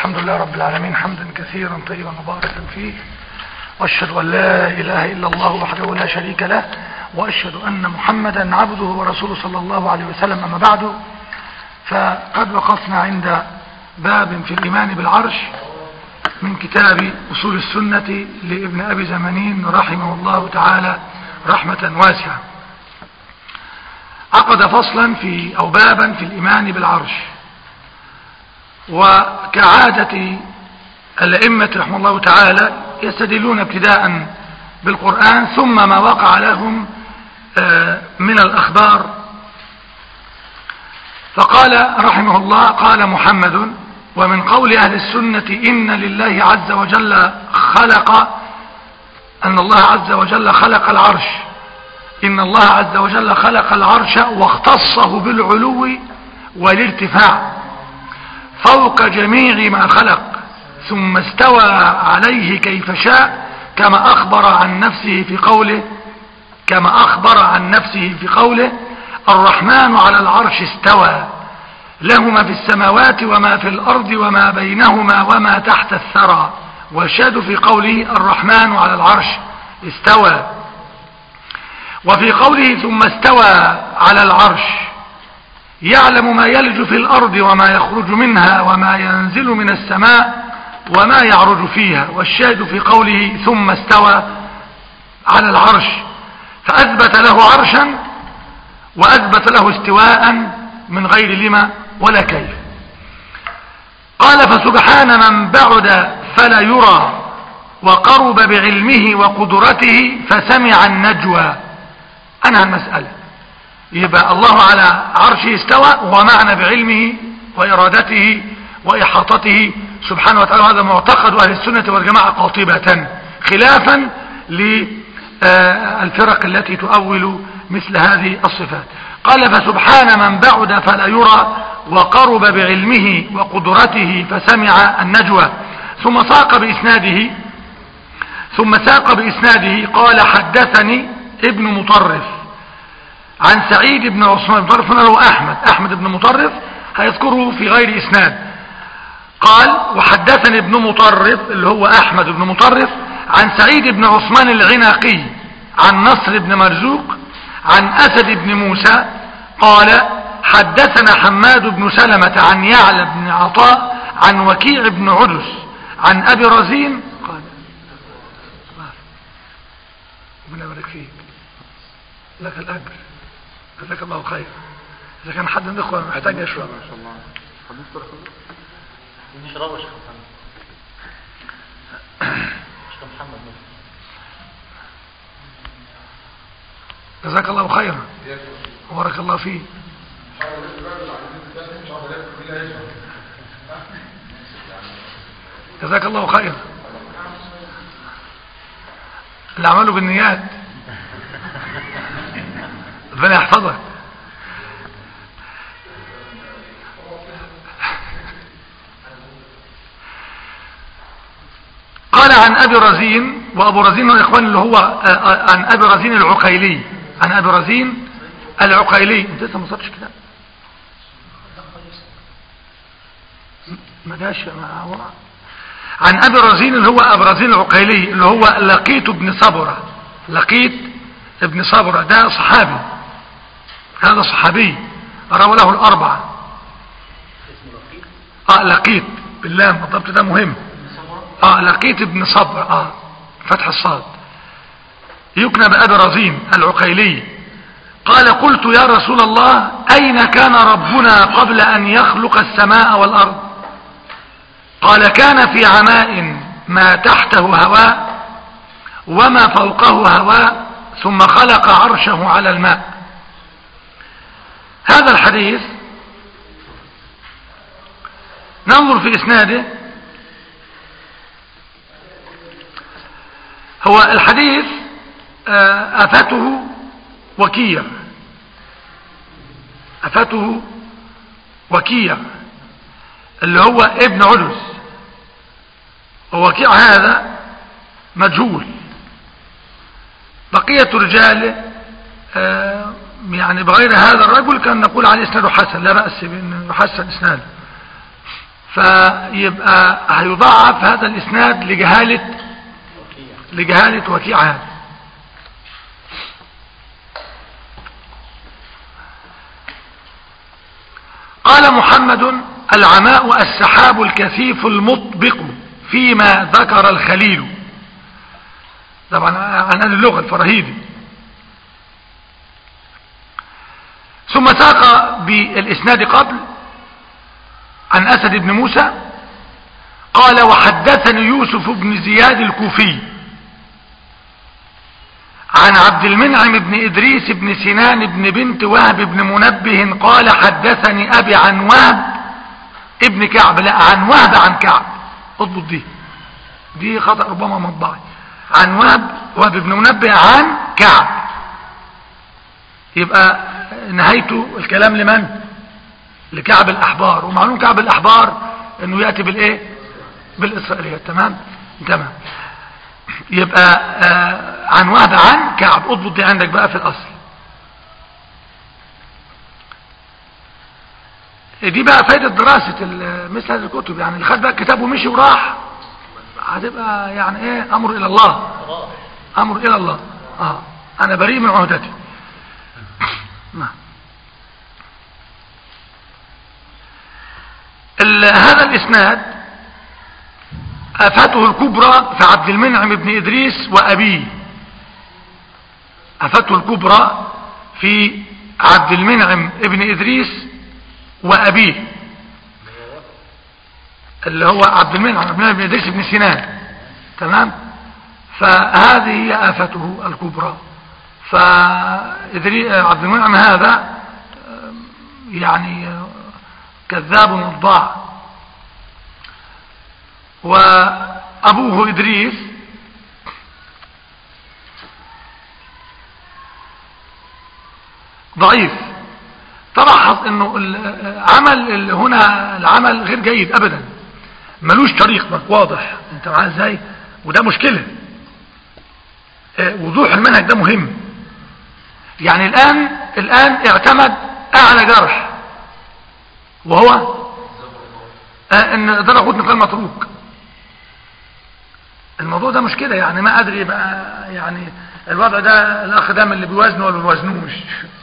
الحمد لله رب العالمين حمدا كثيرا طيبا مباركا فيه واشهد ان لا اله الا الله وحده لا شريك له واشهد ان محمدا عبده ورسوله صلى الله عليه وسلم اما بعد فقد وقفنا عند باب في الايمان بالعرش من كتاب اصول السنة لابن ابي زمانين رحمه الله تعالى رحمة واسعة عقد فصلا في او بابا في الايمان بالعرش وكعادة الأئمة رحمه الله تعالى يستدلون ابتداء بالقرآن ثم ما وقع لهم من الأخبار فقال رحمه الله قال محمد ومن قول أهل السنة إن لله عز وجل خلق أن الله عز وجل خلق العرش إن الله عز وجل خلق العرش واختصه بالعلو والارتفاع فوق جميع ما خلق ثم استوى عليه كيف شاء كما أخبر عن نفسه في قوله كما أخبر عن نفسه في قوله الرحمن على العرش استوى له ما في السماوات وما في الأرض وما بينهما وما تحت الثرى والشاد في قوله الرحمن على العرش استوى وفي قوله ثم استوى على العرش يعلم ما يلج في الأرض وما يخرج منها وما ينزل من السماء وما يعرج فيها والشاهد في قوله ثم استوى على العرش فأثبت له عرشا وأثبت له استواء من غير لما ولا كيف قال فسبحان من بعد فلا يرى وقرب بعلمه وقدرته فسمع النجوى أنا المسألة يبقى الله على عرشه استوى ومعنى بعلمه وإرادته وإحاطته سبحانه وتعالى هذا معتقد أهل السنة والجماعة قاطبة خلافا للفرق التي تؤول مثل هذه الصفات قال فسبحان من بعد فلا يرى وقرب بعلمه وقدرته فسمع النجوى ثم ساق بإسناده ثم ساق بإسناده قال حدثني ابن مطرف عن سعيد بن عثمان بن مطرف هنا هو أحمد أحمد بن مطرف هيذكره في غير إسناد قال وحدثني ابن مطرف اللي هو أحمد بن مطرف عن سعيد بن عثمان العناقي عن نصر بن مرزوق عن أسد بن موسى قال حدثنا حماد بن سلمة عن يعلى بن عطاء عن وكيع بن عدس عن أبي رزين قال ربنا يبارك فيك لك الأجر جزاك الله خير إذا كان حد من الإخوة محتاج يشرب ما شاء الله حديث نشربه يا شيخ محمد شيخ محمد جزاك الله خيرا وبارك الله فيك جزاك الله خيرا الأعمال بالنيات ربنا يحفظك قال عن أبي رزين وأبو رزين هو إخوان اللي هو عن أبي رزين العقيلي عن أبي رزين العقيلي انت لسه ما صدتش كده ما جاش عن أبي رزين اللي هو أبي رزين العقيلي اللي هو لقيت ابن صبرة لقيت ابن صبرة ده صحابي هذا صحابي روى له الأربعة اه لقيت بالله الضبط ده مهم اه لقيت ابن صبر اه فتح الصاد يكنى بأبي رزين العقيلي قال قلت يا رسول الله أين كان ربنا قبل أن يخلق السماء والأرض قال كان في عماء ما تحته هواء وما فوقه هواء ثم خلق عرشه على الماء هذا الحديث ننظر في إسناده هو الحديث أفته وكيع أفته وكيع اللي هو ابن عدس ووكيع هذا مجهول بقية رجاله يعني بغير هذا الرجل كان نقول عليه اسناده حسن لا بأس بأن يحسن اسناده فيبقى هيضاعف هذا الاسناد لجهالة وكيع لجهالة وكيع هذا قال محمد العماء السحاب الكثيف المطبق فيما ذكر الخليل طبعا عن أهل اللغة الفراهيدي ثم ساق بالإسناد قبل عن أسد بن موسى قال وحدثني يوسف بن زياد الكوفي عن عبد المنعم بن إدريس بن سنان بن بنت وهب بن منبه قال حدثني أبي عن وهب ابن كعب لا عن وهب عن كعب اضبط دي دي خطأ ربما مطبعي عن وهب وهب بن منبه عن كعب يبقى نهايته الكلام لمن لكعب الأحبار ومعلوم كعب الأحبار انه يأتي بالايه بالإسرائيليات تمام تمام يبقى آه عن وهب عن كعب اضبط دي عندك بقى في الأصل دي بقى فايدة دراسة ال- مثل هذه الكتب يعني اللي خد بقى الكتاب ومشي وراح هتبقى يعني ايه امر الى الله راح امر الى الله اه انا بريء من عهدتي نعم ال- هذا الاسناد افاته الكبرى في عبد المنعم بن ادريس وابيه افاته الكبرى في عبد المنعم ابن ادريس وابيه اللي هو عبد المنعم عبد المنعم بن ادريس بن سنان تمام فهذه هي آفته الكبرى فعبد المنعم هذا آه، يعني آه، كذاب وضاع وأبوه إدريس ضعيف تلاحظ انه العمل اللي هنا العمل غير جيد ابدا ملوش طريق بقى واضح انت معاه ازاي وده مشكلة آه، وضوح المنهج ده مهم يعني الان الان اعتمد اعلى جرح وهو آه، ان ده غضن قال متروك الموضوع ده مشكلة يعني ما ادري بقى يعني الوضع ده الاخ ده من اللي بيوزنه ولا بيوزنوش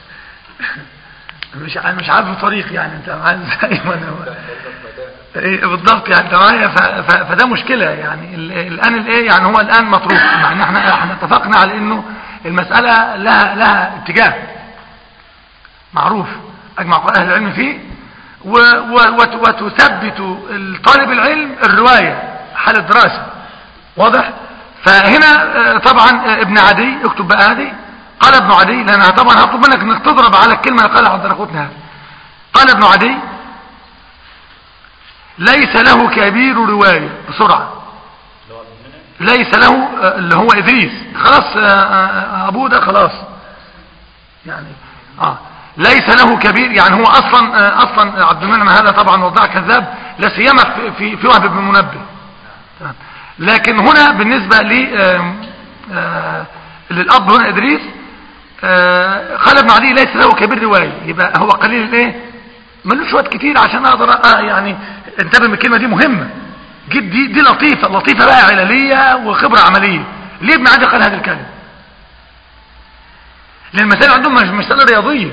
مش ع- مش عارف الطريق يعني انت معايا ازاي وانا ايه بالضبط يعني انت معايا ف- ف- فده مشكلة يعني ال- الان الايه يعني هو الان مطروح مع ان احنا احنا اتفقنا على انه المسألة لها لها اتجاه معروف اجمع اهل العلم فيه و و وت- وتثبت طالب العلم الرواية حال الدراسة واضح فهنا آه، طبعا آه، ابن عدي اكتب بقى هذه قال ابن عدي لان أنا طبعا هطلب منك انك تضرب على الكلمة اللي قالها عبد الرقوتنا هذا قال ابن عدي ليس له كبير رواية بسرعة اللي هو عبد المنعم ليس له آه، اللي هو إدريس خلاص آه، آه، أبوه ده خلاص يعني آه ليس له كبير يعني هو أصلا آه، أصلا عبد المنعم هذا طبعا وضع كذاب لا سيما في في, في وهب بن منبه تمام. لكن هنا بالنسبة ل آم، آه، للأب هنا إدريس آه، قال ابن عدي ليس له كبير رواية يبقى هو قليل الايه ملوش وقت كتير عشان اقدر آه يعني انتبه من الكلمة دي مهمة جد دي, دي لطيفة لطيفة بقى عللية وخبرة عملية ليه ابن عدي قال هذه الكلمة لان المسائل عندهم مش مسألة رياضية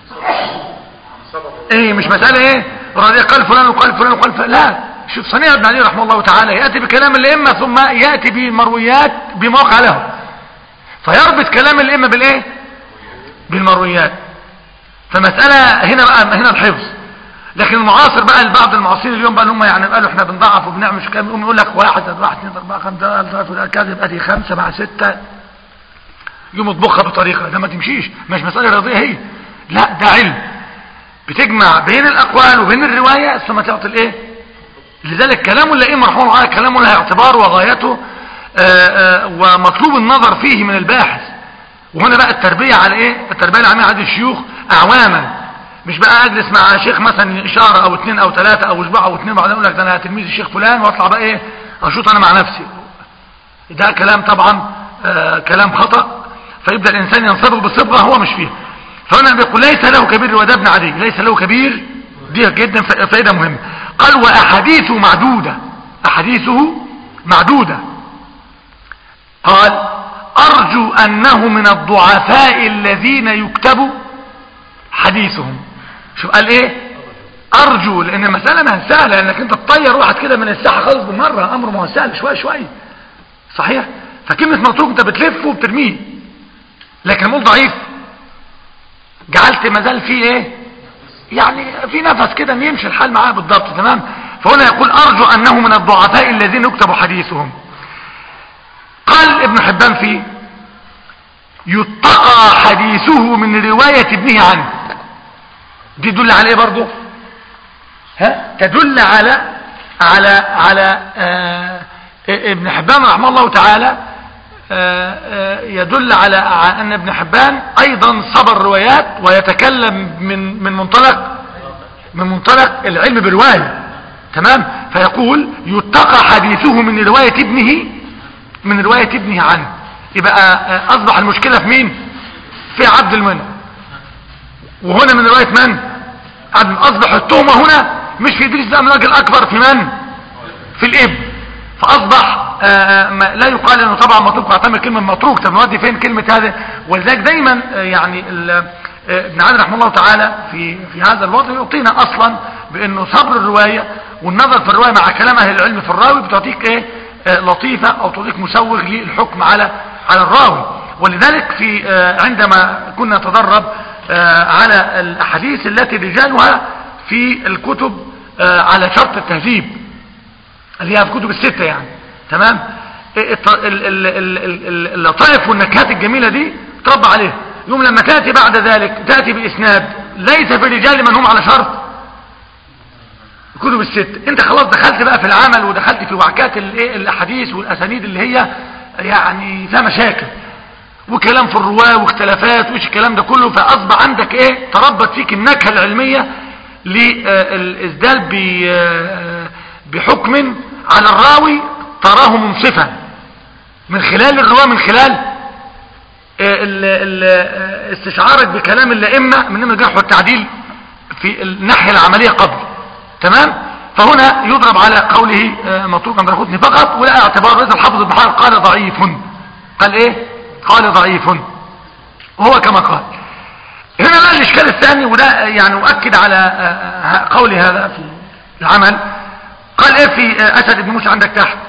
ايه مش مسألة ايه رضي قال فلان وقال فلان وقال فلان لا شوف صنيع ابن علي رحمه الله تعالى يأتي بكلام الائمة ثم يأتي بمرويات بموقع له فيربط كلام الائمة بالايه بالمرويات فمسألة هنا بقى هنا الحفظ لكن المعاصر بقى البعض المعاصرين اليوم بقى اللي هم يعني قالوا احنا بنضعف وبنعمل مش كام يقوم يقول لك واحد زائد واحد اثنين اربعه خمسه ثلاثه وده كذب ادي خمسه مع سته يقوم يطبخها بطريقه ده ما تمشيش مش مساله رياضيه هي لا ده علم بتجمع بين الاقوال وبين الروايه ثم تعطي الايه لذلك كلام الائمه رحمه الله تعالى كلام له اعتبار وغايته آآ آآ ومطلوب النظر فيه من الباحث وهنا بقى التربيه على ايه التربيه العاميه عند الشيوخ اعواما مش بقى اجلس مع شيخ مثلا اشاره او اثنين او ثلاثه او اسبوع او اثنين بعدين اقول لك ده انا تلميذ الشيخ فلان واطلع بقى ايه اشوط انا مع نفسي ده كلام طبعا آه كلام خطأ فيبدأ الانسان ينصبغ بصبغة هو مش فيها فهنا بيقول ليس له كبير وده ابن عدي ليس له كبير دي جدا فائدة مهمة قال وأحاديثه معدودة أحاديثه معدودة قال أرجو أنه من الضعفاء الذين يكتب حديثهم شو قال ايه ارجو لان المسألة ما سهلة لانك انت تطير واحد كده من الساحة خالص بالمرة امر ما هو سهل شوية شوية صحيح فكلمة متروك انت بتلفه وبترميه لكن مول ضعيف جعلت مازال فيه ايه يعني في نفس كده ان يمشي الحال معاه بالضبط تمام فهنا يقول ارجو انه من الضعفاء الذين يكتب حديثهم قال ابن حبان فيه يتقى حديثه من رواية ابنه عنه دي تدل على ايه برضه ها تدل على على على آه ابن حبان رحمه الله تعالى آه آه يدل على ان ابن حبان ايضا صبر روايات ويتكلم من من منطلق من منطلق العلم بالروايه تمام فيقول يتقى حديثه من روايه ابنه من روايه ابنه عنه يبقى اصبح المشكله في مين في عبد المنعم وهنا من روايه من اصبح التهمه هنا مش في ادريس ده الراجل الاكبر في من في الابن فاصبح آآ آآ لا يقال انه طبعا متروك واعتمد كلمه متروك طب نودي فين كلمه هذا ولذلك دايما يعني ابن عادل رحمه الله تعالى في في هذا الوضع يعطينا اصلا بانه صبر الروايه والنظر في الروايه مع كلام اهل العلم في الراوي بتعطيك ايه لطيفه او تعطيك مسوغ للحكم على على الراوي ولذلك في عندما كنا نتدرب على الاحاديث التي رجالها في الكتب على شرط التهذيب اللي هي في الكتب الستة يعني تمام اللطائف والنكهات الجميلة دي تربى عليها يوم لما تأتي بعد ذلك تأتي بإسناد ليس في الرجال من هم على شرط الكتب الست انت خلاص دخلت بقى في العمل ودخلت في وعكات الاحاديث والاسانيد اللي هي يعني فيها مشاكل وكلام في الرواه واختلافات وش الكلام ده كله فاصبح عندك ايه تربت فيك النكهه العلميه للإسدال بحكم على الراوي تراه منصفا من خلال الرواة من خلال استشعارك بكلام الأئمة من الجرح والتعديل في الناحية العملية قبل تمام فهنا يضرب على قوله مطروقا برخوتني فقط ولا اعتبار إذا الحافظ البحار قال ضعيف قال ايه قال ضعيف وهو كما قال هنا بقى الاشكال الثاني وده يعني اؤكد على قولي هذا في العمل قال ايه في اسد بن موسى عندك تحت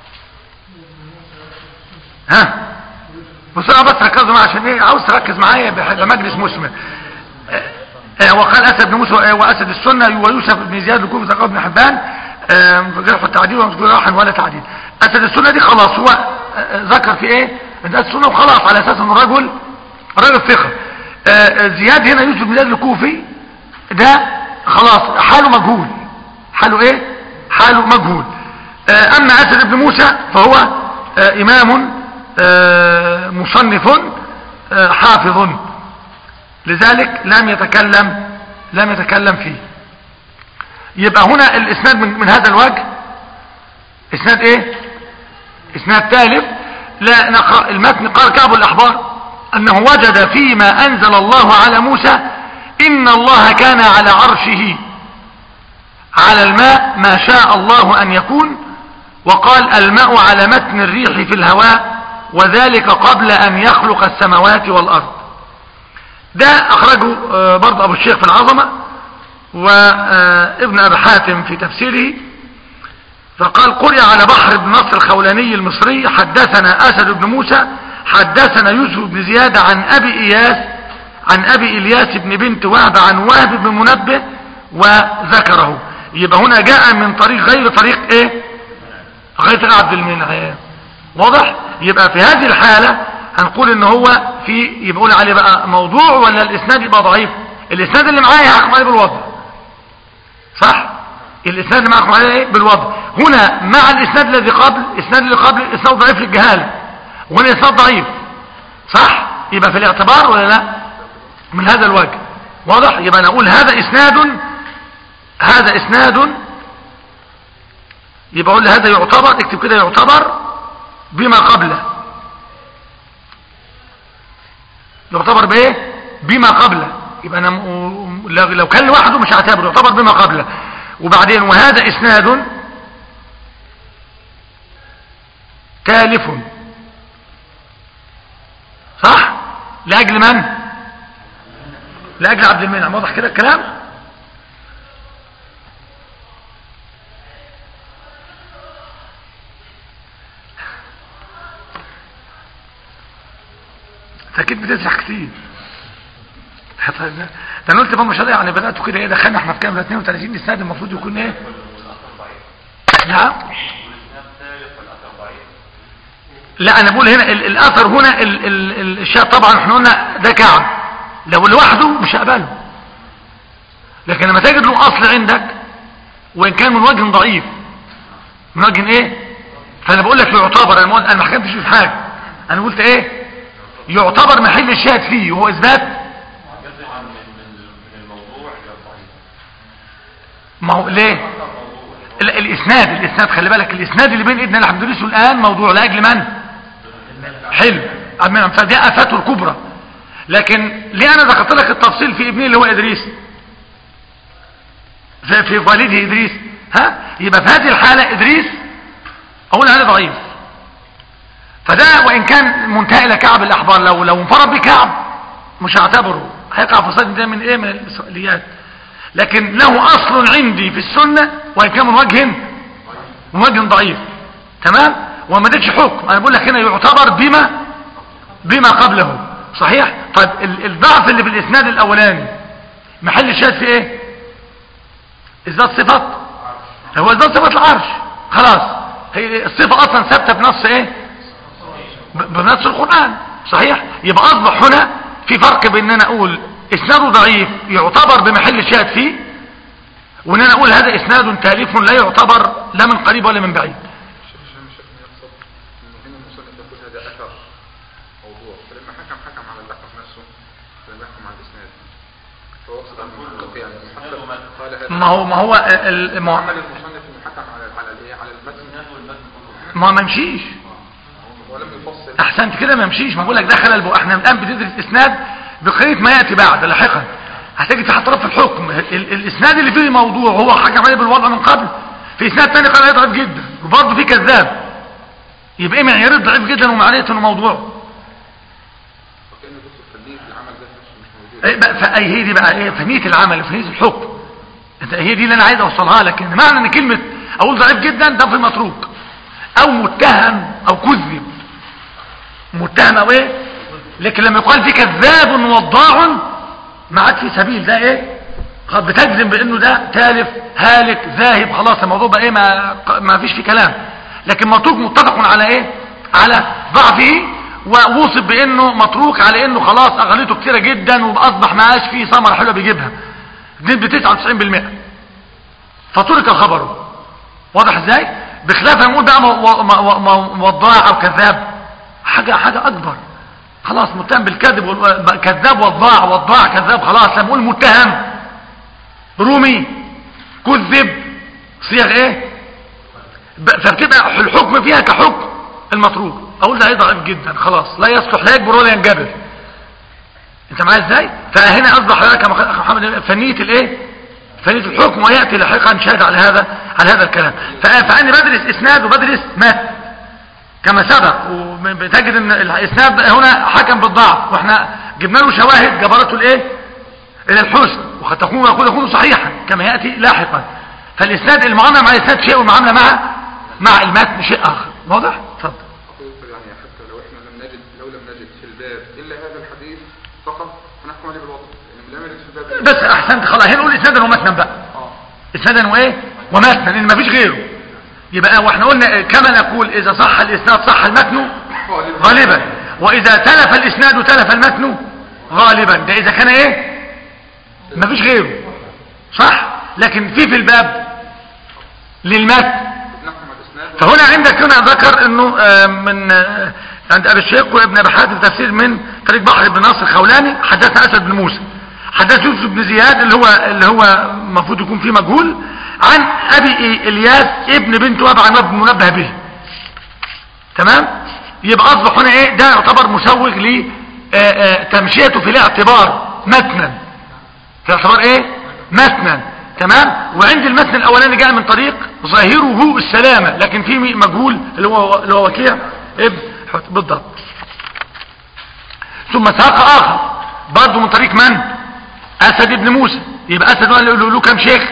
ها بسرعه بس ركزوا معايا عشان ايه عاوز تركز معايا بمجلس مسلم وقال اسد بن موسى واسد السنه ويوسف بن زياد الكوفي ذكر ابن حبان جرح التعديل ومش راحا ولا تعديل اسد السنه دي خلاص هو ذكر في ايه اسد السنه وخلاص على اساس انه رجل رجل ثقه زياد هنا يوسف بن زياد الكوفي ده خلاص حاله مجهول حاله ايه حاله مجهول اما اسد بن موسى فهو امام مصنف حافظ لذلك لم يتكلم لم يتكلم فيه يبقى هنا الاسناد من, من هذا الوجه اسناد ايه اسناد ثالث لا نقرأ المتن قال كعب الاحبار انه وجد فيما انزل الله على موسى ان الله كان على عرشه على الماء ما شاء الله ان يكون وقال الماء على متن الريح في الهواء وذلك قبل ان يخلق السماوات والارض ده اخرجه برضه ابو الشيخ في العظمة وابن ابي حاتم في تفسيره فقال قرئ على بحر بن نصر الخولاني المصري حدثنا اسد بن موسى حدثنا يوسف بن زياد عن ابي اياس عن ابي الياس بن بنت وهب عن وهب بن منبه وذكره يبقى هنا جاء من طريق غير طريق ايه غير عبد المنعم واضح يبقى في هذه الحالة هنقول ان هو في يبقى نقول عليه بقى موضوع ولا الاسناد يبقى ضعيف الاسناد اللي معايا هحكم عليه بالوضع صح الاسناد اللي معاكم عليه ايه بالوضع هنا مع الاسناد الذي قبل الاسناد اللي قبل الاسناد ضعيف للجهاله وهنا اسناد ضعيف صح يبقى في الاعتبار ولا لا من هذا الوجه واضح يبقى نقول هذا اسناد هذا اسناد يبقى اقول هذا يعتبر اكتب كده يعتبر بما قبله يعتبر بايه بما قبله يبقى انا م... لو كان لوحده مش هعتبره يعتبر بما قبله وبعدين وهذا اسناد تالف صح لاجل من لاجل عبد المنعم واضح كده الكلام انت اكيد بتسرح كتير طيب ده ده انا قلت بقى مش يعني بدات كده ايه دخلنا احنا في كام 32 اسناد المفروض يكون ايه نعم لا انا بقول هنا ال- الاثر هنا ال- ال- ال- الشيء طبعا احنا قلنا ده كعب لو لوحده مش هقبله لكن لما تجد له اصل عندك وان كان من وجه ضعيف من وجه ايه فانا بقول لك يعتبر انا ما- انا ما حكمتش في حاجه انا قلت ايه يعتبر محل الشاهد فيه وهو اثبات جزءا من من من الموضوع الى الضعيف ما هو ليه ال- الاسناد الاسناد خلي بالك الاسناد اللي بين ايدنا اللي هندرسه الان موضوع لاجل من حلو أما- فدي افاته الكبرى لكن ليه انا ذكرت لك التفصيل في ابنه اللي هو ادريس في, في والده ادريس ها يبقى في هذه الحاله ادريس اقول عليه ضعيف فده وان كان منتهي الى كعب الاحبار لو لو انفرد بكعب مش هعتبره هيقع في صدر ده من ايه من الاسرائيليات لكن له اصل عندي في السنه وان كان من وجه من وجه ضعيف تمام وما اديتش حكم انا بقول لك هنا يعتبر بما بما قبله صحيح طيب ال- الضعف اللي في الاسناد الاولاني محل الشاهد في ايه اثبات صفه هو اثبات صفه العرش خلاص هي الصفه اصلا ثابته بنص ايه ب- بنص القران صحيح يبقى اصبح هنا في فرق بين ان انا اقول اسناده ضعيف يعتبر بمحل الشاهد فيه وان انا اقول هذا اسناد تاليف لا يعتبر لا من قريب ولا من بعيد الشيخ هشام الشيخ يقصد انه هنا المصنف يقول هذا اثر موضوع فلما حكم حكم على اللقب نفسه فلم يحكم على الاسناد فهو يقصد ان المحقق يعني المحقق قال هذا ما هو ما هو ال- ال- ما هو- عمل المصنف انه حكم على على الايه على المتن ما ما يمشيش ولم يفصل احسنت كده ما يمشيش ما بقول لك دخل البو احنا الان بندرس اسناد بقيه ما ياتي بعد لاحقا هتيجي تحت طرف الحكم ال- ال- الاسناد اللي فيه موضوع هو حكم عليه بالوضع من قبل في اسناد تاني قال عليه ضعيف جدا وبرضه فيه كذاب يبقى ايه معيار ضعيف جدا ومعنيه انه موضوع وكان دكتور خليل العمل ده نفسه مش موجود ايه بقى فاي هي دي بقى ايه فنيه العمل فنيه الحكم انت هي دي اللي انا عايز اوصلها لك ان معنى ان كلمه اقول ضعيف جدا ده في متروك او متهم او كذب متهم او ايه لكن لما يقال في كذاب وضاع ما عاد في سبيل ده ايه قد بتجزم بانه ده تالف هالك ذاهب خلاص الموضوع بقى ايه ما, ما فيش فيه كلام لكن متروك متفق على ايه على ضعفه ووصف بانه متروك على انه خلاص اغليته كتيره جدا واصبح ما عادش فيه ثمره حلوه بيجيبها بنسبه 99% فترك خبره واضح ازاي بخلاف لما نقول بقى مو- مو- مو- موضاع او كذاب حاجه حاجه اكبر خلاص متهم بالكذب وال- كذاب وضاع وضاع كذاب خلاص لما نقول متهم رومي كذب صيغ ايه ب- فبتبقى الحكم فيها كحكم المطروق اقول ده ايه ضعيف جدا خلاص لا يصلح لا يكبر ولا ينجبر انت معايا ازاي فهنا اصبح لك كما قال أخ محمد فنيه الايه فنيه الحكم وياتي لاحقا شاهد على هذا على هذا الكلام ف- فاني بدرس اسناد وبدرس متن كما سبق وبتجد ان الاسناد هنا حكم بالضعف واحنا جبنا له شواهد جبرته الايه الى الحسن وقد تكون وقد يكون صحيحا كما ياتي لاحقا فالاسناد المعامله مع الاسناد شيء والمعامله مع مع المتن شيء اخر واضح اتفضل أقول يعني حتى لو احنا لم نجد لو لم نجد في الباب الا هذا الحديث فقط فنحكم عليه بالوضع لان لم نجد في الباب إلا- بس احسنت خلاص هنا نقول اسنادا ومتنا بقى اه اسنادا وايه ومتنا لان مفيش غيره يبقى واحنا قلنا كما نقول اذا صح الاسناد صح المتن غالبا واذا تلف الاسناد تلف المتن غالبا ده اذا كان ايه مفيش غيره صح لكن في في الباب للمتن نحكم على الاسناد فهنا عندك هنا ذكر انه آه، من آه، عند ابي الشيخ وابن ابي حاتم تفسير من طريق بحر بن ناصر الخولاني حدثنا اسد بن موسى حدث يوسف بن زياد اللي هو اللي هو المفروض يكون فيه مجهول عن ابي إي- الياس ابن بنت وهب عن ابن منبه به تمام يبقى اصبح هنا ايه ده يعتبر مسوغ لتمشيته في الاعتبار متنا في اعتبار ايه متنا تمام وعند المتن الاولاني جاء من طريق ظاهره السلامة لكن في مجهول اللي هو اللي هو وكيع ابن حت- بالضبط ثم ساق اخر برضه من طريق من اسد ابن موسى يبقى اسد له, له, له كم شيخ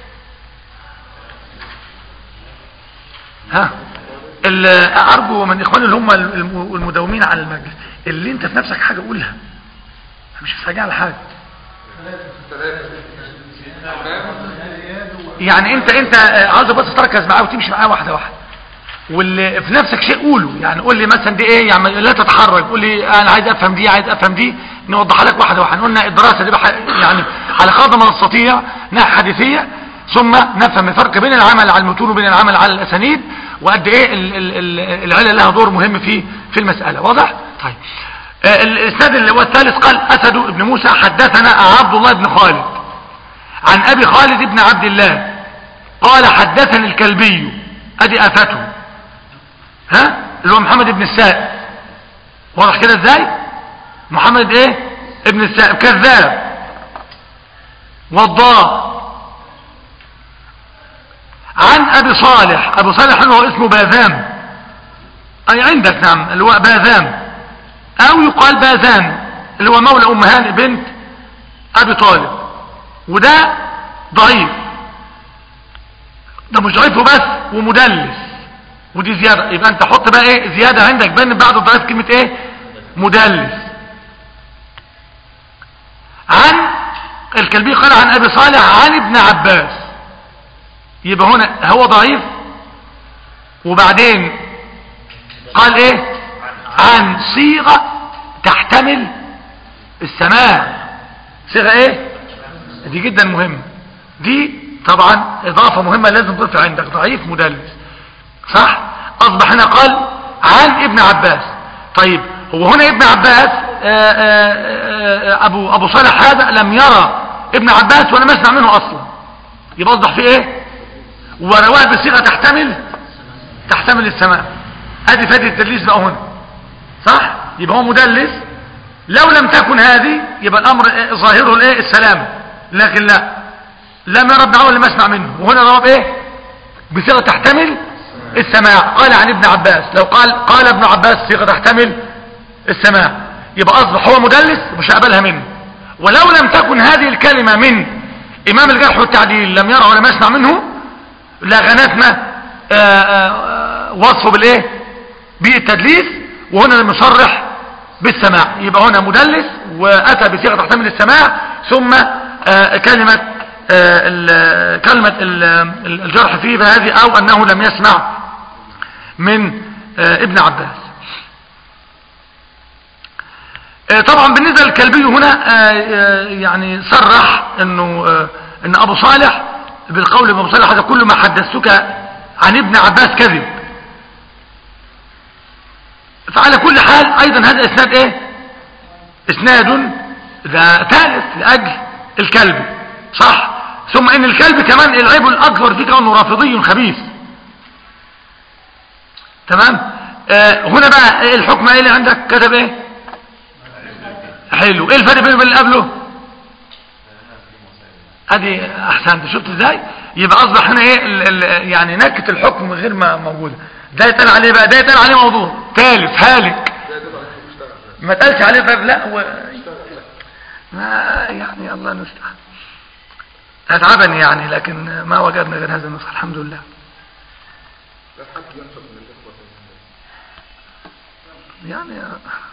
ها ال- ارجو من اخواني اللي هم الم- المداومين على المجلس اللي انت في نفسك حاجه قولها مش مستعجل على حاجه يعني انت انت آه، عاوز بس تركز معاه وتمشي معاه واحده واحده واللي في نفسك شيء قوله يعني قول لي مثلا دي ايه يعني لا تتحرك قول لي انا عايز افهم دي عايز افهم دي نوضح لك واحده واحده قلنا الدراسه دي بح- يعني على قدر ما نستطيع ناحيه حديثيه ثم نفهم الفرق بين العمل على المتون وبين العمل على الاسانيد وقد ايه ال- ال- ال- العله لها دور مهم في في المساله واضح طيب آه، الاسناد اللي هو الثالث قال اسد بن موسى حدثنا عبد الله بن خالد عن ابي خالد بن عبد الله قال حدثني الكلبي ادي افته ها اللي هو محمد بن السائب واضح كده ازاي محمد ايه ابن السائب كذاب وضاء عن ابي صالح ابو صالح هو اسمه باذام اي عندك نعم اللي هو باذام او يقال باذان اللي هو مولى ام هانئ بنت ابي طالب وده ضعيف ده مش ضعيف وبس ومدلس ودي زيادة يبقى انت حط بقى ايه زيادة عندك بين بعد الضعيف كلمة ايه مدلس عن الكلبي قال عن ابي صالح عن ابن عباس يبقى هنا هو ضعيف وبعدين قال ايه عن صيغة تحتمل السماع صيغة ايه دي جدا مهمة دي طبعا اضافة مهمة لازم تضيفها عندك ضعيف مدلس صح اصبح هنا قال عن ابن عباس طيب هو هنا ابن عباس آآ آآ ابو ابو صالح هذا لم يرى ابن عباس ولم يسمع منه اصلا يبقى اصبح فيه ايه ورواه بصيغه تحتمل تحتمل السماع ادي فائده التدليس بقى هنا صح يبقى هو مدلس لو لم تكن هذه يبقى الامر إيه؟ ظاهره الايه السلام لكن لا لم يرى ابن عمر لم يسمع منه وهنا رواه بايه بصيغه تحتمل السماع قال عن ابن عباس لو قال قال ابن عباس صيغه تحتمل السماع يبقى اصبح هو مدلس مش هقبلها منه ولو لم تكن هذه الكلمه من امام الجرح والتعديل لم يرى ولم يسمع منه لا غنتنا وصفه بالايه بالتدليس وهنا لم يصرح بالسماع يبقى هنا مدلس واتى بصيغه تحتمل السماع ثم آه كلمه آه ال كلمه ال الجرح فيه بهذه او انه لم يسمع من آه ابن عباس طبعا بالنسبه للكلبي هنا يعني صرح انه ان ابو صالح بالقول ابو صالح هذا كل ما حدثتك عن ابن عباس كذب فعلى كل حال ايضا هذا اسناد ايه اسناد ذا ثالث لاجل الكلب صح ثم ان الكلب كمان العيب الاكبر فيه كونه رافضي خبيث تمام آه هنا بقى الحكم ايه اللي عندك كتب ايه حلو ايه الفرق بينه وبين اللي قبله ادي احسنت شفت ازاي يبقى اصبح هنا ايه ال ال يعني نكت الحكم غير ما موجوده ده يتقال عليه بقى ده يتقال عليه موضوع ثالث هالك ما تقالش عليه باب لا و... ما يعني الله المستعان اتعبني يعني لكن ما وجدنا غير هذا النسخ الحمد لله لا حد ينفق من الاخوه يعني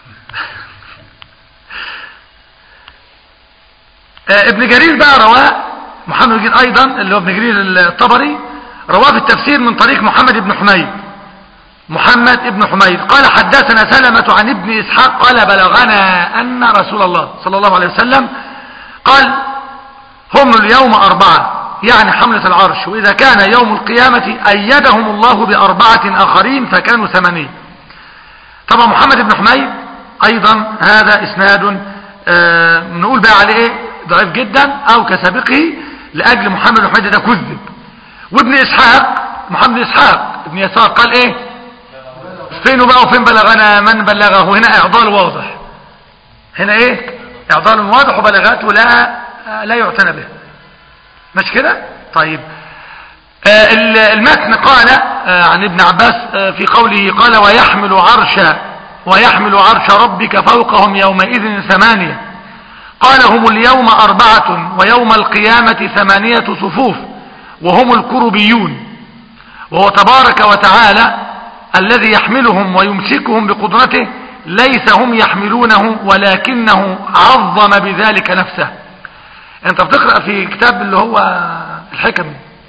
آه ابن جرير بقى رواه محمد بن جرير ايضا اللي هو ابن جرير الطبري رواه في التفسير من طريق محمد بن حميد محمد بن حميد قال حدثنا سلمة عن ابن إسحاق قال بلغنا أن رسول الله صلى الله عليه وسلم قال هم اليوم أربعة يعني حملة العرش وإذا كان يوم القيامة أيدهم الله بأربعة آخرين فكانوا ثمانين طبعا محمد بن حميد أيضا هذا إسناد آه نقول بقى عليه إيه ضعيف جدا أو كسابقه لأجل محمد بن حميد ده كذب وابن إسحاق محمد بن إسحاق ابن يسار قال إيه فين بقى وفين بلغنا من بلغه هنا إعضال واضح هنا إيه إعضال واضح وبلغاته لا لا يعتنى به مش كده طيب آه، ال- المتن قال آه، عن ابن عباس آه، في قوله قال ويحمل عرش ويحمل عرش ربك فوقهم يومئذ ثمانية قال هم اليوم أربعة ويوم القيامة ثمانية صفوف وهم الكربيون وهو تبارك وتعالى الذي يحملهم ويمسكهم بقدرته ليس هم يحملونه ولكنه عظم بذلك نفسه انت بتقرأ في كتاب اللي هو الحكم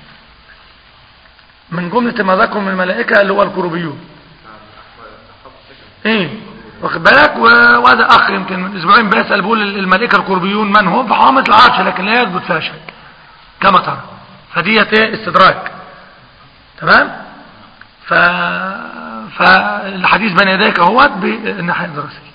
من جملة ما ذكروا من الملائكة اللي هو الكروبيون ايه واخد بالك و- وهذا اخ يمكن من اسبوعين بيسأل بيقول الملائكة الكروبيون من هم فحامة العرش لكن لا يثبت فيها شيء كما ترى فديت ايه استدراك تمام ف فالحديث بين يديك اهوت بالناحية الدراسية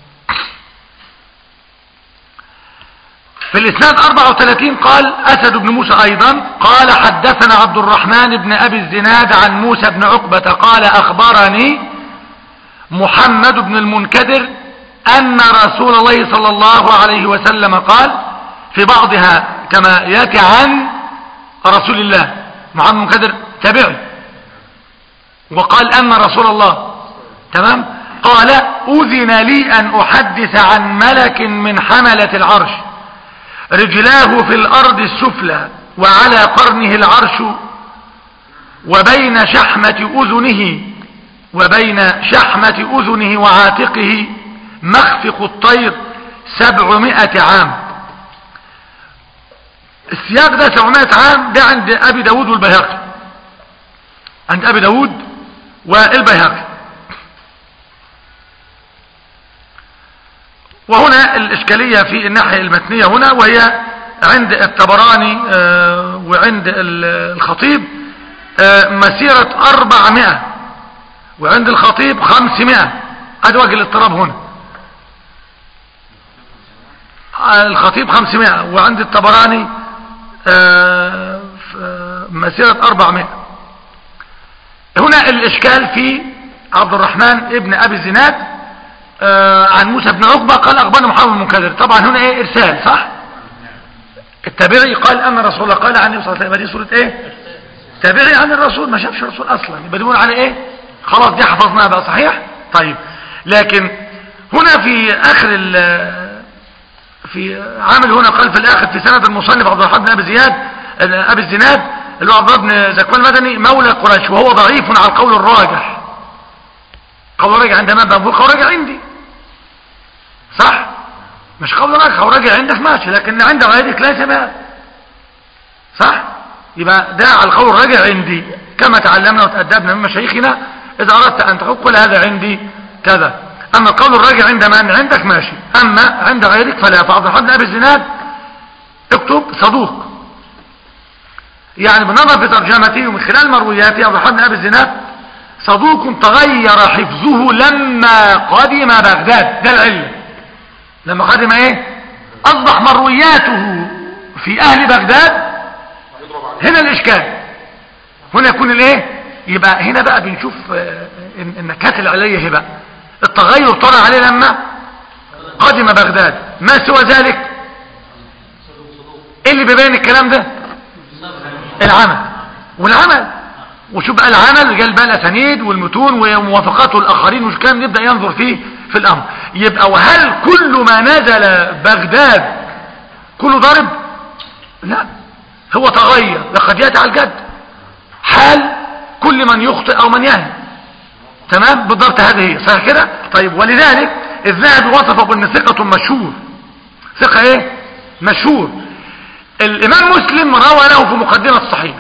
في الإسناد 34 قال أسد بن موسى أيضا قال حدثنا عبد الرحمن بن أبي الزناد عن موسى بن عقبة قال أخبرني محمد بن المنكدر أن رسول الله صلى الله عليه وسلم قال في بعضها كما ياتي عن رسول الله محمد بن المنكدر تابعي وقال أن رسول الله تمام قال أذن لي أن أحدث عن ملك من حملة العرش رجلاه في الأرض السفلى وعلى قرنه العرش وبين شحمة أذنه وبين شحمة أذنه وعاتقه مخفق الطير سبعمائة عام السياق ده سبعمائة عام ده عند أبي داود والبيهقي عند أبي داود والبيهقي وهنا الإشكالية في الناحية المتنية هنا وهي عند الطبراني آه، وعند ال- الخطيب آه، مسيرة أربعمائة وعند الخطيب خمسمائة هذا وجه الاضطراب هنا آه، الخطيب خمسمائة وعند الطبراني آه، ف- آه، مسيرة أربعمائة هنا الإشكال في عبد الرحمن ابن أبي الزناد آه، عن موسى بن عقبة قال أخبرنا محمد بن منكدر طبعا هنا إيه إرسال صح التابعي قال أن رسول الله قال عن النبي صلى الله عليه وسلم دي سورة إيه تابعي عن الرسول ما شافش الرسول أصلا يبقى دي بنقول على إيه خلاص دي حفظناها بقى صحيح طيب لكن هنا في آخر ال في عامل هنا قال في الآخر في سند المصنف عبد الرحمن بن أبي زياد أبي الزناد اللي هو عبد الله بن زكوان المدني مولى قريش وهو ضعيف على القول الراجح قول راجع عند من بقول قول راجع عندي صح مش قول راجع قول راجع عندك ماشي لكن عند غيرك ليس ما صح يبقى ده على القول الراجع عندي كما تعلمنا وتأدبنا من مشايخنا إذا أردت أن تقول كل هذا عندي كذا أما القول الراجع عند من عندك ماشي أما عند غيرك فلا فعبد الرحمن بن أبي الزناد اكتب صدوق يعني بالنظر في ترجمته ومن خلال مروياته عبد الرحمن بن أبي الزناد صدوق تغير حفظه لما قدم بغداد ده العلم لما قدم ايه اصبح مروياته في اهل بغداد هنا الاشكال هنا يكون الايه يبقى هنا بقى بنشوف آه، إن- النكات العلية هي بقى التغير طرأ عليه لما قدم بغداد ما سوى ذلك ايه اللي بيبين الكلام ده العمل والعمل وشوف بقى العمل قال بقى الاسانيد والمتون وموافقاته الاخرين والكلام نبدا ينظر فيه في الامر يبقى وهل كل ما نزل بغداد كله ضرب لا هو تغير لقد ياتي على الجد حال كل من يخطئ او من يهن تمام بالضبط هذه هي صحيح كده طيب ولذلك الذهبي وصفه بان ثقه مشهور ثقه ايه مشهور الامام مسلم روى له في مقدمه الصحيح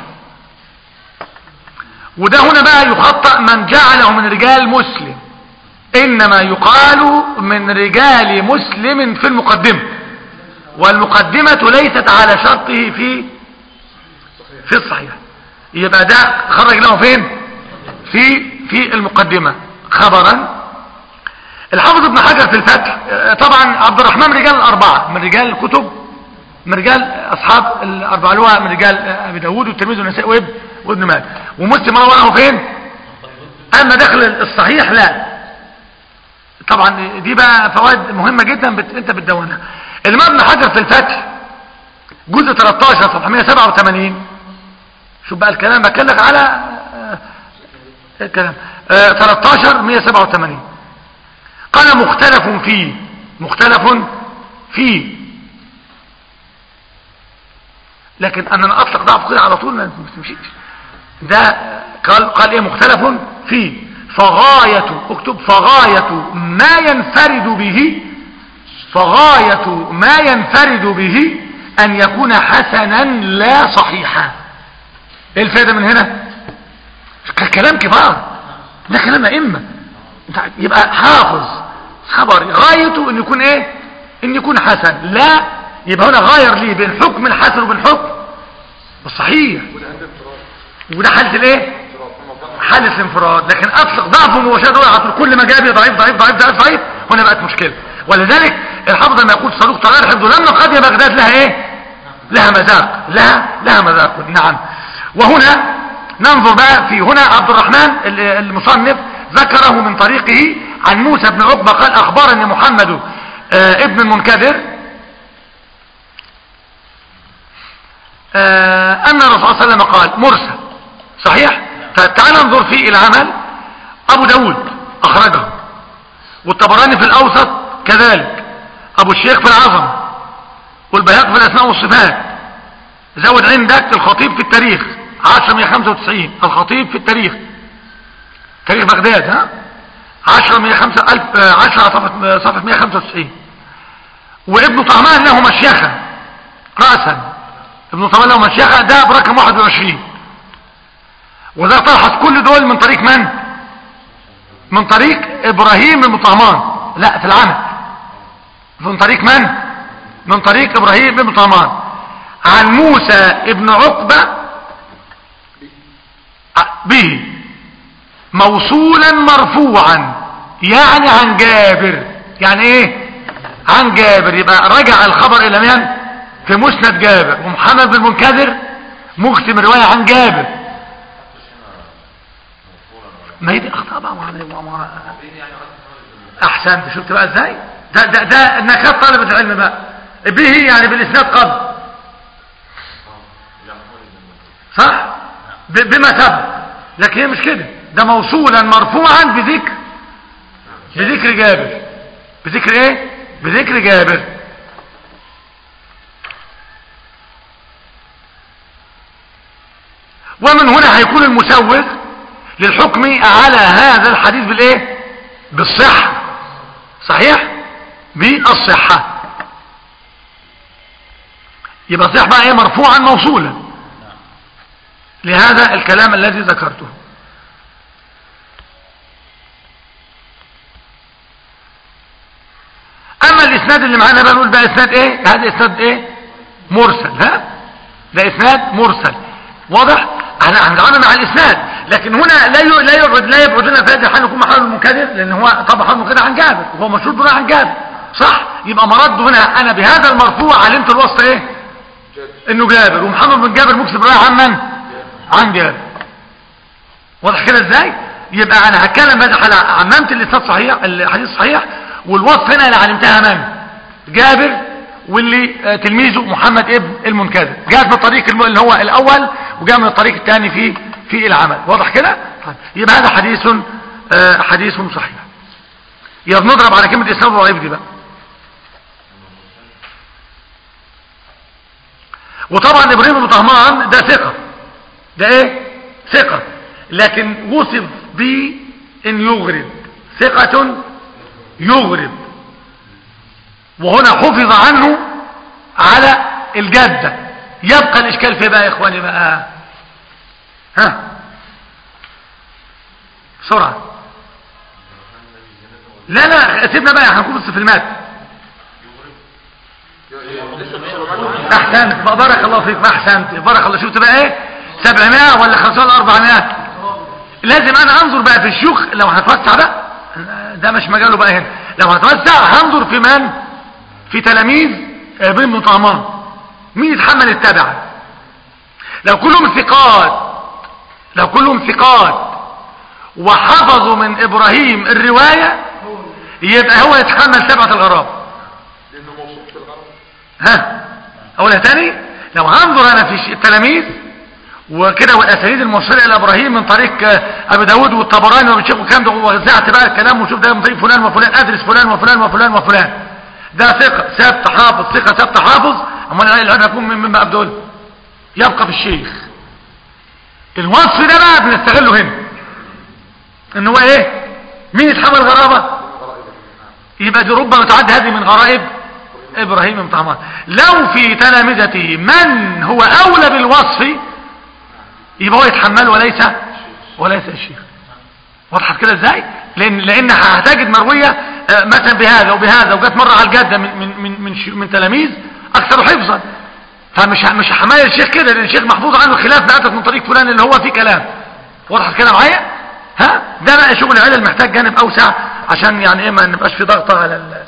وده هنا بقى يخطأ من جعله من رجال مسلم إنما يقال من رجال مسلم في المقدمة والمقدمة ليست على شرطه في في الصحيح يبقى ده خرج له فين في في المقدمة خبرا الحافظ ابن حجر في الفتح آه، طبعا عبد الرحمن رجال الأربعة من رجال الكتب من رجال أصحاب الأربعة اللي هو من رجال آه، أبي داود والترمذي والنسائي وابن وابن ماجه ومسلم روى له فين أما داخل الصحيح لا طبعا دي بقى فوائد مهمة جدا بت... انت بتدونها الإمام ابن حجر في الفتح جزء 13 صفحة 187 شوف بقى الكلام بكلك على آه، الكلام آه، 13 187 قال مختلف فيه مختلف فيه لكن أنا أطلق ضعف كده على طول ما تمشيش ده آه، قال قال ايه مختلف فيه فغاية اكتب فغاية ما ينفرد به فغاية ما ينفرد به أن يكون حسنا لا صحيحا ايه الفائدة من هنا ك- كلام كبار ده كلام أئمة انت يبقى حافظ خبر غايته ان يكون ايه ان يكون حسن لا يبقى هنا غاير ليه بين حكم الحسن وبين حكم الصحيح وده عند اضطراب وده حالة الايه اضطراب ثم ظن حالة الانفراد لكن اطلق ضعفه مباشرة على طول كل ما جابي ضعيف ضعيف ضعيف ضعيف ضعيف هنا بقت مشكلة ولذلك الحافظ لما يقول صدوق طلال حفظه لما قضي بغداد لها ايه لها مذاق لها لها مذاق نعم وهنا ننظر بقى في هنا عبد الرحمن ال- المصنف ذكره من طريقه عن موسى بن عقبة قال اخبرني محمد آه، ابن المنكدر آه، أن الرسول صلى الله عليه وسلم قال مرسل صحيح فتعال ننظر في العمل أبو داود أخرجه والطبراني في الأوسط كذلك أبو الشيخ في العظم والبيهقي في الأسماء والصفات زود عندك الخطيب في التاريخ 10195 الخطيب في التاريخ تاريخ بغداد ها 10 105 ألف 10 صفحة صفحة 195 وابن طهمان له مشيخة رأسا ابن طهمان له مشيخة ده برقم 21 وده تلحظ كل دول من طريق من من طريق ابراهيم بن طهمان لا في العمل من طريق من من طريق ابراهيم بن طهمان عن موسى ابن عقبة به موصولا مرفوعا يعني عن جابر يعني ايه عن جابر يبقى رجع الخبر الى من في مسند جابر ومحمد بن المنكدر مكتم رواية عن جابر ما هي دي اخطاء بقى مع مع مع احسنت شفت بقى ازاي ده ده ده نكات طلبة العلم بقى به يعني بالاسناد قبل صح ب- بما سبق لكن هي مش كده ده موصولا مرفوعا بذكر بذكر جابر بذكر ايه بذكر جابر ومن هنا هيكون المسوغ للحكم على هذا الحديث بالايه بالصحة صحيح بالصحة يبقى صح بقى ايه مرفوعا موصولا لهذا الكلام الذي ذكرته اما الاسناد اللي معانا بقى نقول بقى اسناد ايه هذا اسناد ايه مرسل ها ده اسناد مرسل واضح احنا هنتعامل مع الاسناد لكن هنا لا ي- لا يبعد لا يبعد لنا في هذا الحال يكون محمد المنكدر لان هو طبعا محمد المنكدر عن جابر وهو مشهور بناء عن جابر صح يبقى مرد هنا انا بهذا المرفوع علمت الوسط ايه انه جابر ومحمد بن جابر مكسب رايح عن من عن جابر واضح كده ازاي يبقى انا هتكلم بهذا الحال عممت الاسناد صحيح الحديث صحيح والوصف هنا اللي علمتها من جابر واللي آه، تلميذه محمد ابن المنكدر جاءت من الطريق الم- اللي هو الاول وجاء من الطريق الثاني في في العمل واضح كده طيب يبقى هذا حديث آه، حديث صحيح يبقى بنضرب على كلمه اسناد ضعيف دي بقى وطبعا ابراهيم بن طهمان ده ثقه ده ايه ثقه لكن وصف بان يغرب ثقه يغرب وهنا حفظ عنه على الجدة يبقى الإشكال في بقى يا إخواني بقى ها بسرعة لا لا سيبنا بقى هنكون بس في المات احسنت بقى بارك الله فيك ما احسنت بارك الله شفت بقى ايه 700 ولا 500 ولا 400 لازم انا انظر بقى في الشيوخ لو هتوسع بقى ده مش مجاله بقى هنا لو هتوسع هنظر في من في تلاميذ ابن بن طهمان مين يتحمل التبع لو كلهم ثقات لو كلهم ثقات وحفظوا من ابراهيم الرواية يبقى هو يتحمل تبعة الغراب لانه موصوف بالغرض ها اقولها تاني لو هنظر انا في ش- التلاميذ وكده والاسانيد الموصله الى ابراهيم من طريق آه، ابي داود والطبراني وبتشوف الكلام ده ووزعت بقى الكلام وشوف ده من طريق فلان وفلان ادرس فلان وفلان وفلان وفلان ده ثقه ثابت حافظ ثقه ثابت حافظ امال انا العلم يكون من مما ابدل يبقى في الشيخ الوصف ده بقى بنستغله هنا ان هو ايه مين يتحمل غرابه يبقى دي ربما تعد هذه من غرائب ابراهيم بن طهمان لو في تلامذته من هو اولى بالوصف يبقى هو يتحمل وليس وليس الشيخ وضحت كده ازاي لان لان هتجد مرويه آه، مثلا بهذا وبهذا وجت مره على الجده من من من من, ش- من تلاميذ اكثر حفظا فمش ه- مش حمايه الشيخ كده لان الشيخ محفوظ عنه خلاف ما اتت من طريق فلان اللي هو فيه كلام وضحت كده معايا ها ده بقى شغل العلل محتاج جانب اوسع عشان يعني ايه ما نبقاش في ضغط على ال...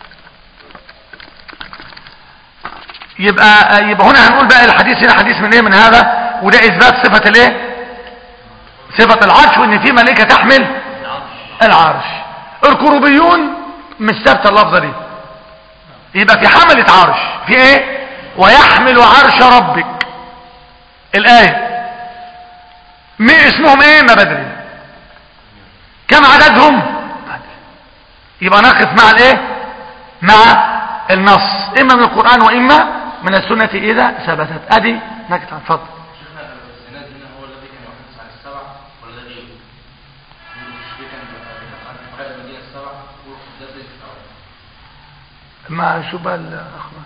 يبقى يبقى هنا هنقول بقى الحديث هنا حديث من ايه من هذا وده اثبات صفه الايه صفه العرش وان في ملائكه تحمل العرش الكروبيون مش ثابته اللفظه دي يبقى في حمله عرش في ايه ويحمل عرش ربك الايه ما اسمهم ايه ما بدري كم عددهم يبقى نقف مع الايه مع النص اما من القرآن واما من السنة اذا ثبتت ادي نكت عن فضل شيخنا السناد هنا هو الذي كان يحدث عن السبع ولا ده غيره؟ الشيخ كان كان قائد المدينة السبع وده زي السبع ما شو بقى الاخبار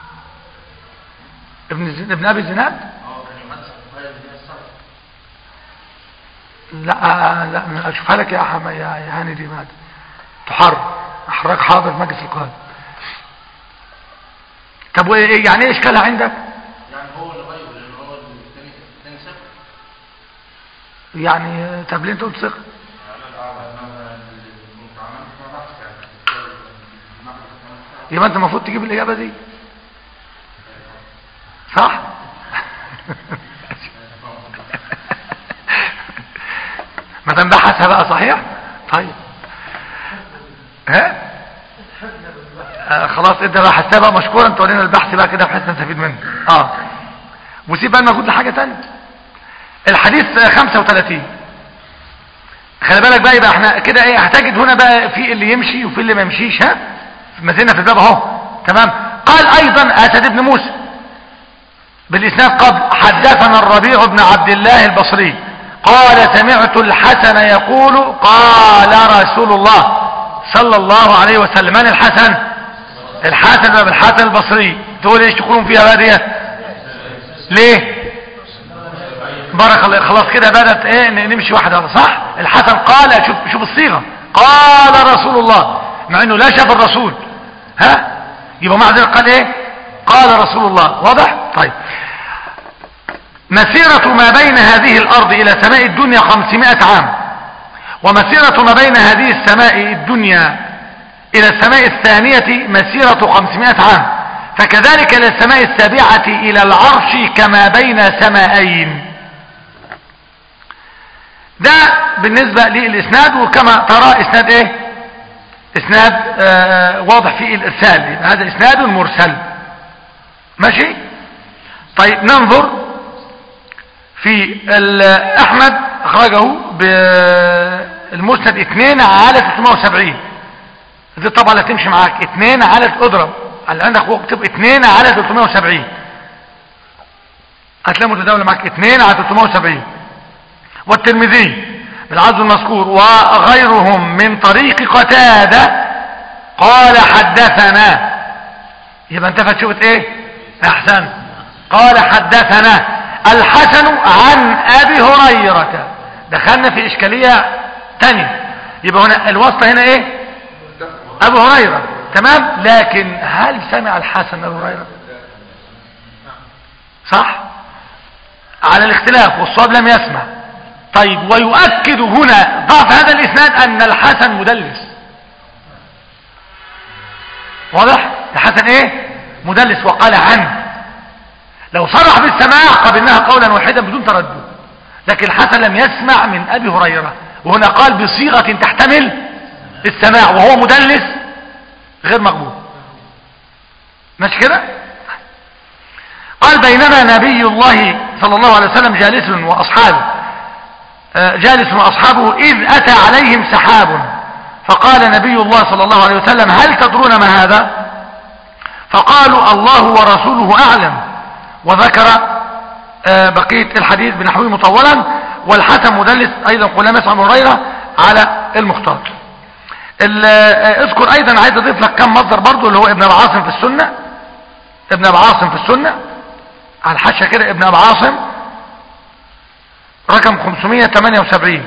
ابن زن... ابن ابي الزناد اه كان يحدث عن قائد المدينة السبع لا لا اشوفها لك يا حما يا يا هاني دي مات تحر احراج حاضر مجلس القائد طب وايه يعني ايه اشكالها عندك يعني هو اللي غيره لان هو الثاني الثاني سبع يعني طب ليه انت قلت ثقه يعني الاعلى انما كنت عملت ما بعرفش يعني يبقى انت المفروض تجيب الاجابه دي صح ما دام بحثها بقى صحيح طيب ها آه خلاص انت بحثتها بقى مشكورا انت ورينا البحث بقى كده بحيث نستفيد منه اه وسيب بقى المجهود لحاجه ثانيه الحديث آه، 35 خلي بالك بقى يبقى احنا كده ايه هتجد هنا بقى في اللي يمشي وفي اللي ما يمشيش ها ما زلنا في الباب اهو تمام قال ايضا اسد بن موسى بالاسناد قبل حدثنا الربيع بن عبد الله البصري قال سمعت الحسن يقول قال رسول الله صلى الله عليه وسلم من الحسن الحسن بن الحسن البصري تقول ايش تقولون فيها بادية ليه بارك الله خلاص كده بدأت ايه ن- نمشي واحدة صح الحسن قال شوف شوف الصيغة قال رسول الله مع انه لا شاف الرسول ها يبقى مع ذلك قال ايه قال رسول الله واضح طيب مسيرة ما بين هذه الارض الى سماء الدنيا خمسمائة عام ومسيرة ما بين هذه السماء الدنيا الى السماء الثانية مسيرة خمسمائة عام فكذلك الى السماء السابعة الى العرش كما بين سمائين ده بالنسبة للإسناد وكما ترى إسناد إيه إسناد آه واضح فيه الإرسال يبقى هذا إسناد مرسل ماشي طيب ننظر في ال- أحمد أخرجه بالمسند 2 على 370 دي طبعا لا تمشي معاك 2 على اضرب اللي عندك فوق اكتب 2 على 370 هتلاقي متداولة معاك 2 على 370 والترمذي بالعزو المذكور وغيرهم من طريق قتادة قال حدثنا يبقى انت فتشوفة ايه احسن قال حدثنا الحسن عن ابي هريرة دخلنا في اشكالية تانية يبقى هنا الواسطة هنا ايه ابو هريرة تمام لكن هل سمع الحسن ابو هريرة صح على الاختلاف والصواب لم يسمع طيب ويؤكد هنا ضعف هذا الاسناد ان الحسن مدلس واضح الحسن ايه مدلس وقال عنه لو صرح بالسماع قبلناها قولا واحدا بدون تردد لكن الحسن لم يسمع من ابي هريره وهنا قال بصيغه تحتمل السماع وهو مدلس غير مقبول ماشي كده قال بينما نبي الله صلى الله عليه وسلم جالس وأصحابه آه، جالس وأصحابه إذ أتى عليهم سحاب فقال نبي الله صلى الله عليه وسلم هل تدرون ما هذا فقالوا الله ورسوله أعلم وذكر آه، بقية الحديث بنحوه مطولا والحسن مدلس أيضا قلنا مسعى هريرة على المختار ال- آه، اذكر أيضا عايز أضيف لك كم مصدر برضو اللي هو ابن أبي عاصم في السنة ابن أبي عاصم في السنة على الحاشية كده ابن أبي عاصم رقم 578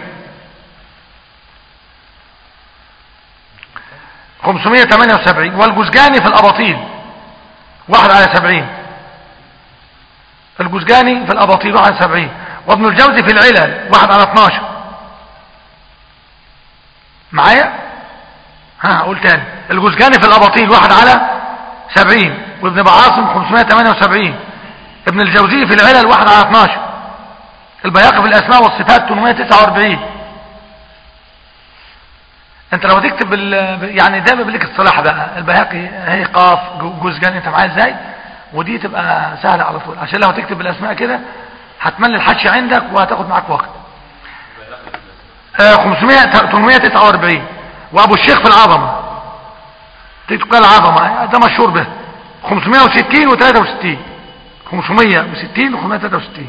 578 والجزجاني في الأباطيل واحد على سبعين الجزجاني في الأباطيل واحد على سبعين وابن الجوزي في العلل واحد على 12 معايا ها اقول تاني الجزجاني في الأباطيل واحد على سبعين وابن ابي عاصم 578 ابن الجوزي في العلل واحد على 12 البياقي في الأسماء والصفات 849 انت لو تكتب بال... يعني دايما بليك الصلاح بقى البياقي هي قاف جو- جزجان انت معايا ازاي ودي تبقى سهلة على طول عشان لو تكتب بالاسماء كده هتملي الحش عندك وهتاخد معاك وقت آه 500 849 وابو الشيخ في العظمة تقال العظمة ده مشهور به 560 و63 560 و 563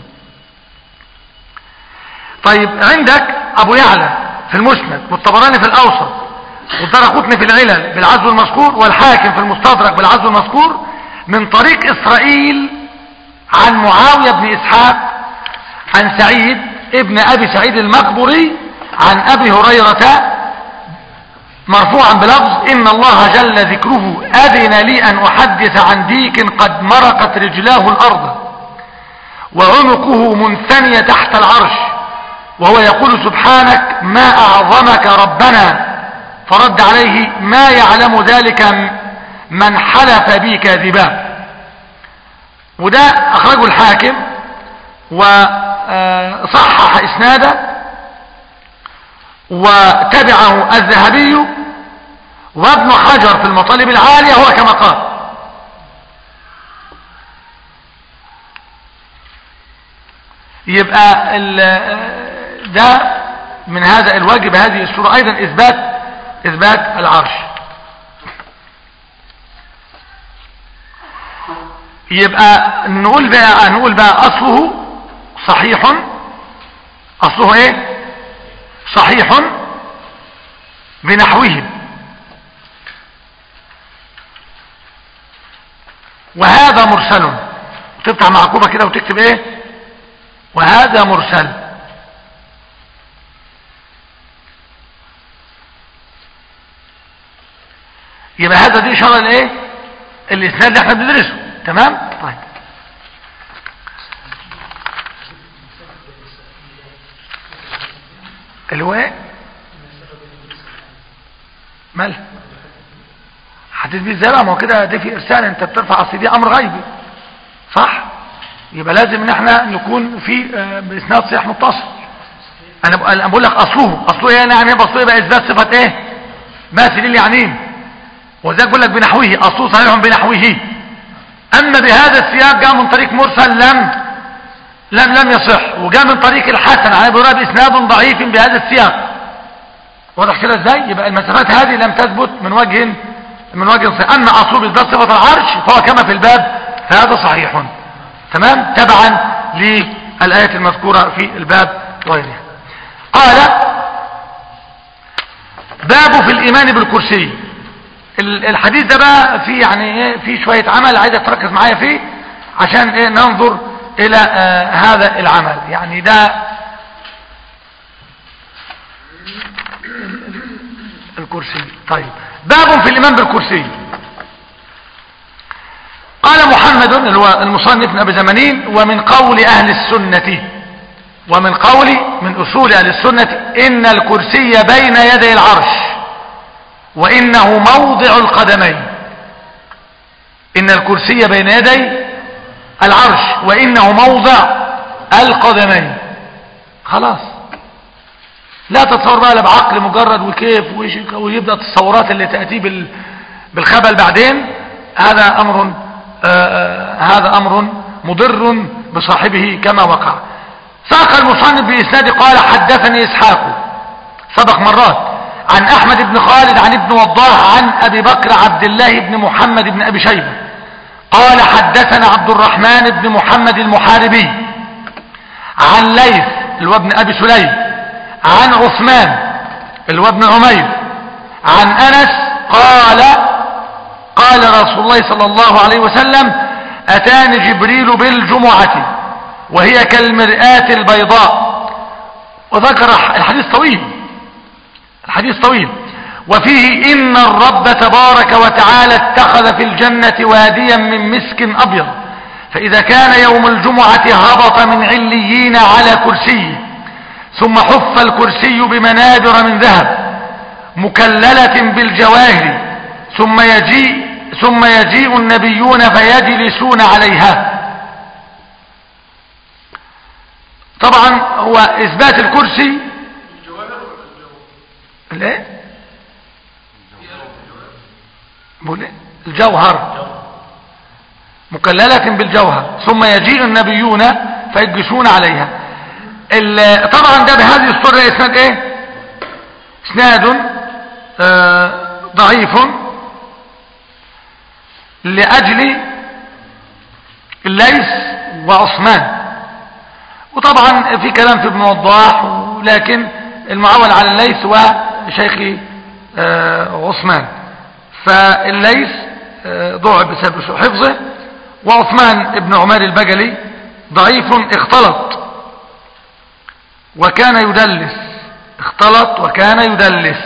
طيب عندك ابو يعلى في المسند والطبراني في الاوسط والدرقطني في العلل بالعزو المذكور والحاكم في المستدرك بالعزو المذكور من طريق اسرائيل عن معاوية بن اسحاق عن سعيد ابن ابي سعيد المقبري عن ابي هريرة مرفوعا بلفظ ان الله جل ذكره اذن لي ان احدث عن ديك قد مرقت رجلاه الارض وعنقه منثنية تحت العرش وهو يقول سبحانك ما أعظمك ربنا فرد عليه ما يعلم ذلك من حلف بي كاذبا وده أخرجه الحاكم وصحح إسناده وتبعه الذهبي وابن حجر في المطالب العالية هو كما قال يبقى ال- ده من هذا الواجب هذه السورة أيضا إثبات إثبات العرش يبقى نقول بقى نقول بقى أصله صحيح أصله إيه صحيح بنحوه وهذا مرسل تفتح معكوبة كده وتكتب ايه وهذا مرسل يبقى هذا دي اشاره لايه الاسناد اللي احنا بندرسه تمام طيب اللي هو ايه مال هتثبت ازاي بقى ما هو كده دي في ارسال انت بترفع اصل دي امر غيبي صح يبقى لازم ان احنا نكون في آه، باسناد صحيح متصل انا بق- أنا بقول لك اصله اصله ايه يعني يبقى اصله يبقى اثبات صفه ايه بس دي اللي يعنيه وذلك بقول لك بنحوه اصله صحيح بنحوه اما بهذا السياق جاء من طريق مرسل لم لم لم يصح وجاء من طريق الحسن عن ابي هريره باسناد ضعيف بهذا السياق واضح كده ازاي يبقى المسافات هذه لم تثبت من وجه من وجه صحيح اما اصول اثبات صفه العرش فهو كما في الباب فهذا صحيح تمام تبعا للايات المذكوره في الباب وغيرها قال باب في الايمان بالكرسي ال- الحديث ده بقى فيه يعني ايه في شويه عمل عايزك تركز معايا فيه عشان ايه ننظر الى آه هذا العمل يعني ده الكرسي طيب باب في الإيمان بالكرسي قال محمد اللي هو المصنف من أبي زمانين ومن قول أهل السنة ومن قول من أصول أهل السنة إن الكرسي بين يدي العرش وإنه موضع القدمين إن الكرسي بين يدي العرش وإنه موضع القدمين خلاص لا تتصور بقى لا بعقل مجرد وكيف وإيش ويبدأ التصورات اللي تأتي بال- بالخبل بعدين هذا أمر آه، آه، هذا أمر مضر بصاحبه كما وقع ساق المصنف بإسناد قال حدثني إسحاق سبق مرات عن أحمد بن خالد عن ابن وضاح عن أبي بكر عبد الله بن محمد بن أبي شيبة قال حدثنا عبد الرحمن بن محمد المحاربي عن ليث اللي هو ابن أبي سليم عن عثمان اللي هو ابن عمير عن أنس قال قال رسول الله صلى الله عليه وسلم أتاني جبريل بالجمعة وهي كالمرآة البيضاء وذكر الحديث طويل الحديث طويل وفيه إن الرب تبارك وتعالى اتخذ في الجنة واديا من مسك أبيض فإذا كان يوم الجمعة هبط من عليين على كرسيه ثم حف الكرسي بمنابر من ذهب مكللة بالجواهر ثم يجيء ثم يجيء النبيون فيجلسون عليها طبعا هو إثبات الكرسي الايه بقول إيه؟ الجوهر مكللة بالجوهر ثم يجيء النبيون فيجلسون عليها ال- طبعا ده بهذه الصورة اسناد ايه اسناد آه ضعيف لأجل الليث وعثمان وطبعا في كلام في ابن وضاح لكن المعول على الليث وشيخ آه عثمان فالليث آه ضعف بسبب سوء حفظه وعثمان ابن عمر البجلي ضعيف اختلط وكان يدلس اختلط وكان يدلس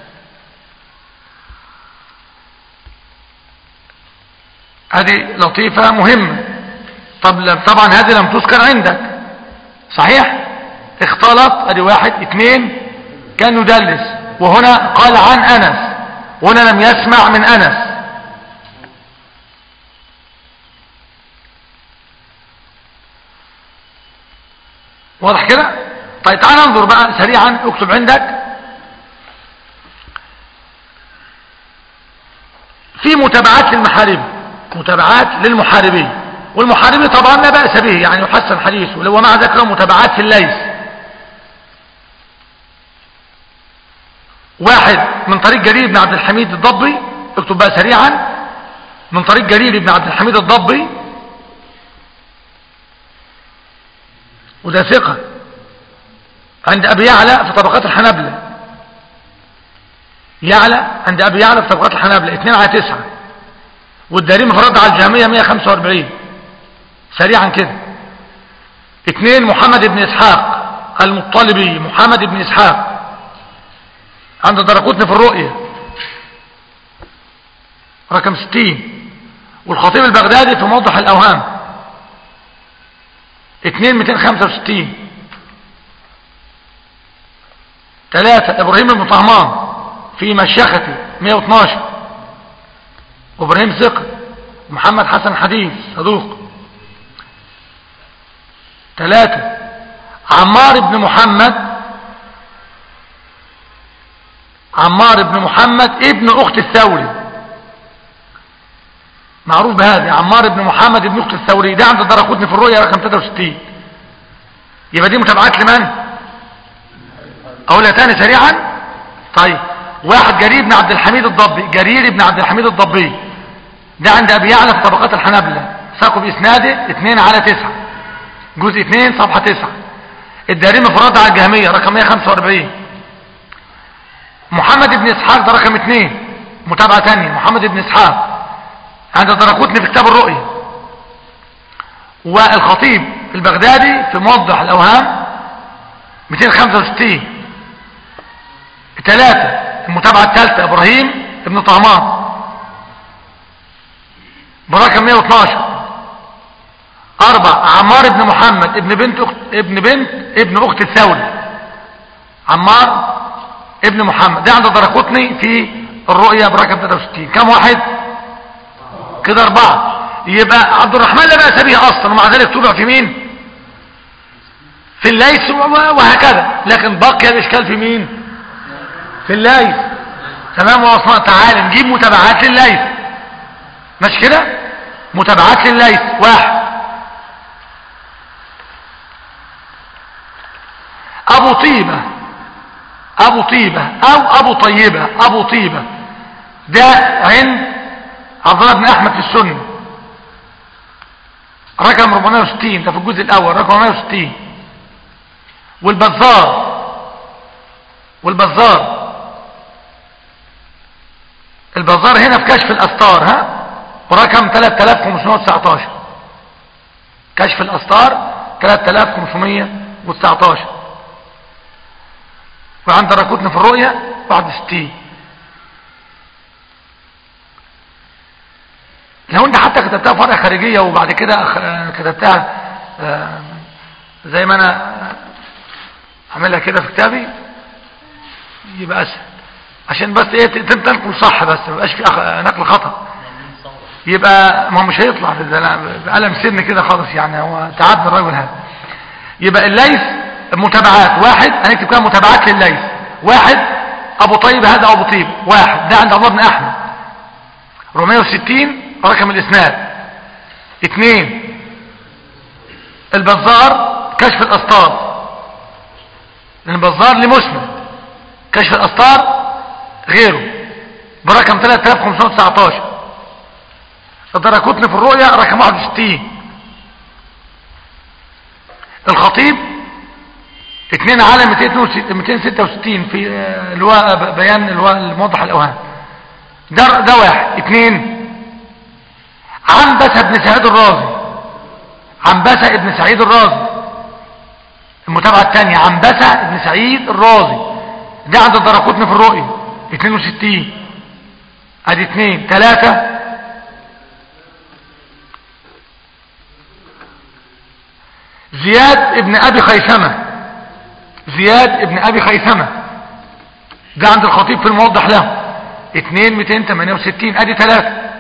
هذه لطيفة مهمة طب لم- طبعا هذه لم تذكر عندك صحيح اختلط ادي واحد اثنين كان يدلس وهنا قال عن انس وهنا لم يسمع من انس واضح كده طيب تعال ننظر بقى سريعا اكتب عندك في متابعات للمحارب متابعات للمحاربين والمحاربي طبعا لا بأس به يعني يحسن حديثه لو مع ذلك له متابعات في الليث واحد من طريق جرير بن عبد الحميد الضبي اكتب بقى سريعا من طريق جرير بن عبد الحميد الضبي وده ثقة عند أبي يعلى في طبقات الحنابلة يعلى عند أبي يعلى في طبقات الحنابلة 2 على 9 والدارين فرد على الجهمية 145 سريعا كده اثنين محمد بن إسحاق المطلبي محمد بن إسحاق عند درقوتني في الرؤية رقم 60 والخطيب البغدادي في موضح الأوهام 2 265 ثلاثة إبراهيم بن طهمان في مشيختي 112 وإبراهيم ثقة محمد حسن حديث صدوق ثلاثة عمار بن محمد عمار بن محمد ابن أخت الثوري معروف بهذا عمار بن محمد ابن أخت الثوري ده عند درقوتني في الرؤية رقم 63 يبقى دي متابعات لمن أقولها تاني سريعا طيب واحد جرير بن عبد الحميد الضبي جرير بن عبد الحميد الضبي ده عند أبي يعلى في طبقات الحنابلة ساقوا بإسناده 2 على 9 جزء 2 صفحة 9 الدارين مفرد على الجهمية رقم 145 محمد بن إسحاق ده رقم 2 متابعة تانية محمد بن إسحاق عند درقوتني في كتاب الرؤية والخطيب البغدادي في موضح الأوهام 265 ثلاثة المتابعة الثالثة إبراهيم ابن طهمان برقم 112 أربع عمار بن محمد ابن بنت أخت ابن بنت ابن أخت الثوري عمار ابن محمد ده عند درقوتني في الرؤية برقم 63 كم واحد كده أربعة يبقى عبد الرحمن لا بأس به أصلا ومع ذلك تبع في مين في الليث وهكذا لكن بقي الإشكال في مين في الليث تمام وعثمان تعالى نجيب متابعات للليث مش كده متابعات للليث واحد ابو طيبة ابو طيبة او ابو طيبة ابو طيبة ده عند عبد الله بن احمد في السنة رقم 460 ده في الجزء الاول رقم 460 والبزار والبزار البزار هنا في كشف الاستار ها ورقم 3519 كشف الاستار 3519 وعند ركوتنا في الرؤية 61 لو انت حتى كتبتها فرع خارجية وبعد كده أخ- كتبتها آه، زي ما انا عاملها كده في كتابي يبقى اسهل عشان بس ايه تتم تنقل صح بس ما يبقاش في أخ- نقل خطأ يبقى ما هو مش هيطلع ده أنا بقلم سن كده خالص يعني هو تعبنا الراجل هذا يبقى الليث متابعات واحد هنكتب كده متابعات للليث واحد ابو طيب هذا ابو طيب واحد ده عند الله بن احمد 460 رقم الاسناد اثنين البزار كشف الاسطار لان البزار لمسند كشف الاسطار غيره برقم 3519 الدركوتني في الرؤيا رقم 61 الخطيب اثنين على 266 في آه، اللي هو ب- بيان اللي هو الموضح الاوهام ده ده واحد اثنين عنبسة بن سعيد الرازي عنبسة ابن سعيد الرازي المتابعة الثانية عنبسة ابن سعيد الرازي ده عند الدرقوتني في الرؤية 62 ادي اثنين ثلاثة زياد ابن ابي خيثمة زياد ابن ابي خيثمة ده عند الخطيب في الموضح له 2 268 ادي ثلاثة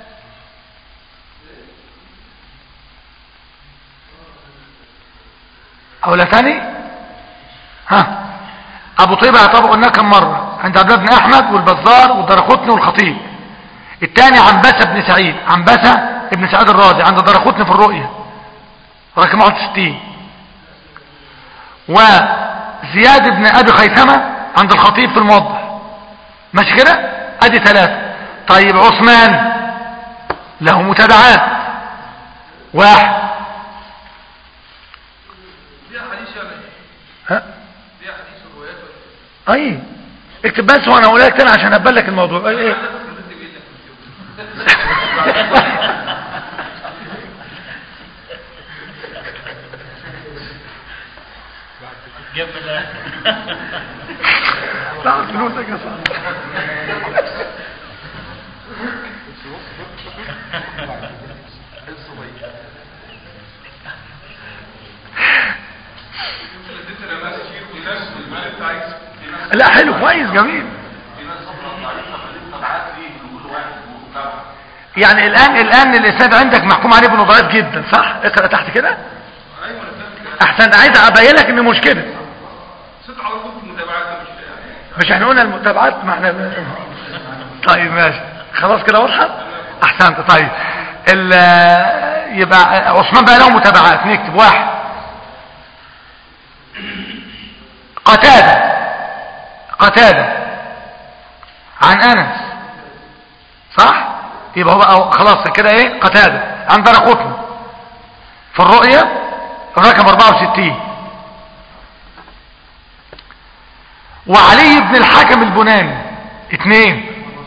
اولى تاني ها ابو طيبة يعتبر قلناه كم مرة عند عبد الله بن احمد والبزار والدرقطني والخطيب الثاني عنبسة بن سعيد عنبسة ابن سعيد الرازي عند الدرقطني في الرؤية رقم 61 وزياد بن ابي خيثمة عند الخطيب في الموضح ماشي كده ادي ثلاثة طيب عثمان له متابعات واحد فيها حديث يعني ها فيها حديث وروايات اي اكتب بس وانا اقول لك تاني عشان ابان لك الموضوع اي ايه لا فلوسك يا صاحبي لا حلو كويس جميل يعني الان الان الاسناد عندك محكوم عليه بانه ضعيف جدا صح اقرا تحت كده احسن عايز ابين لك ان مش كده ست على طول المتابعات مش يعني مش احنا قلنا المتابعات ما احنا طيب ماشي خلاص كده واضحه احسنت طيب ال يبقى عثمان بقى له متابعات نكتب واحد قتاده قتاده عن انس صح يبقى هو بقى خلاص كده ايه قتاده عن درقطني في الرؤيه رقم 64 وعلي بن الحكم البناني اثنين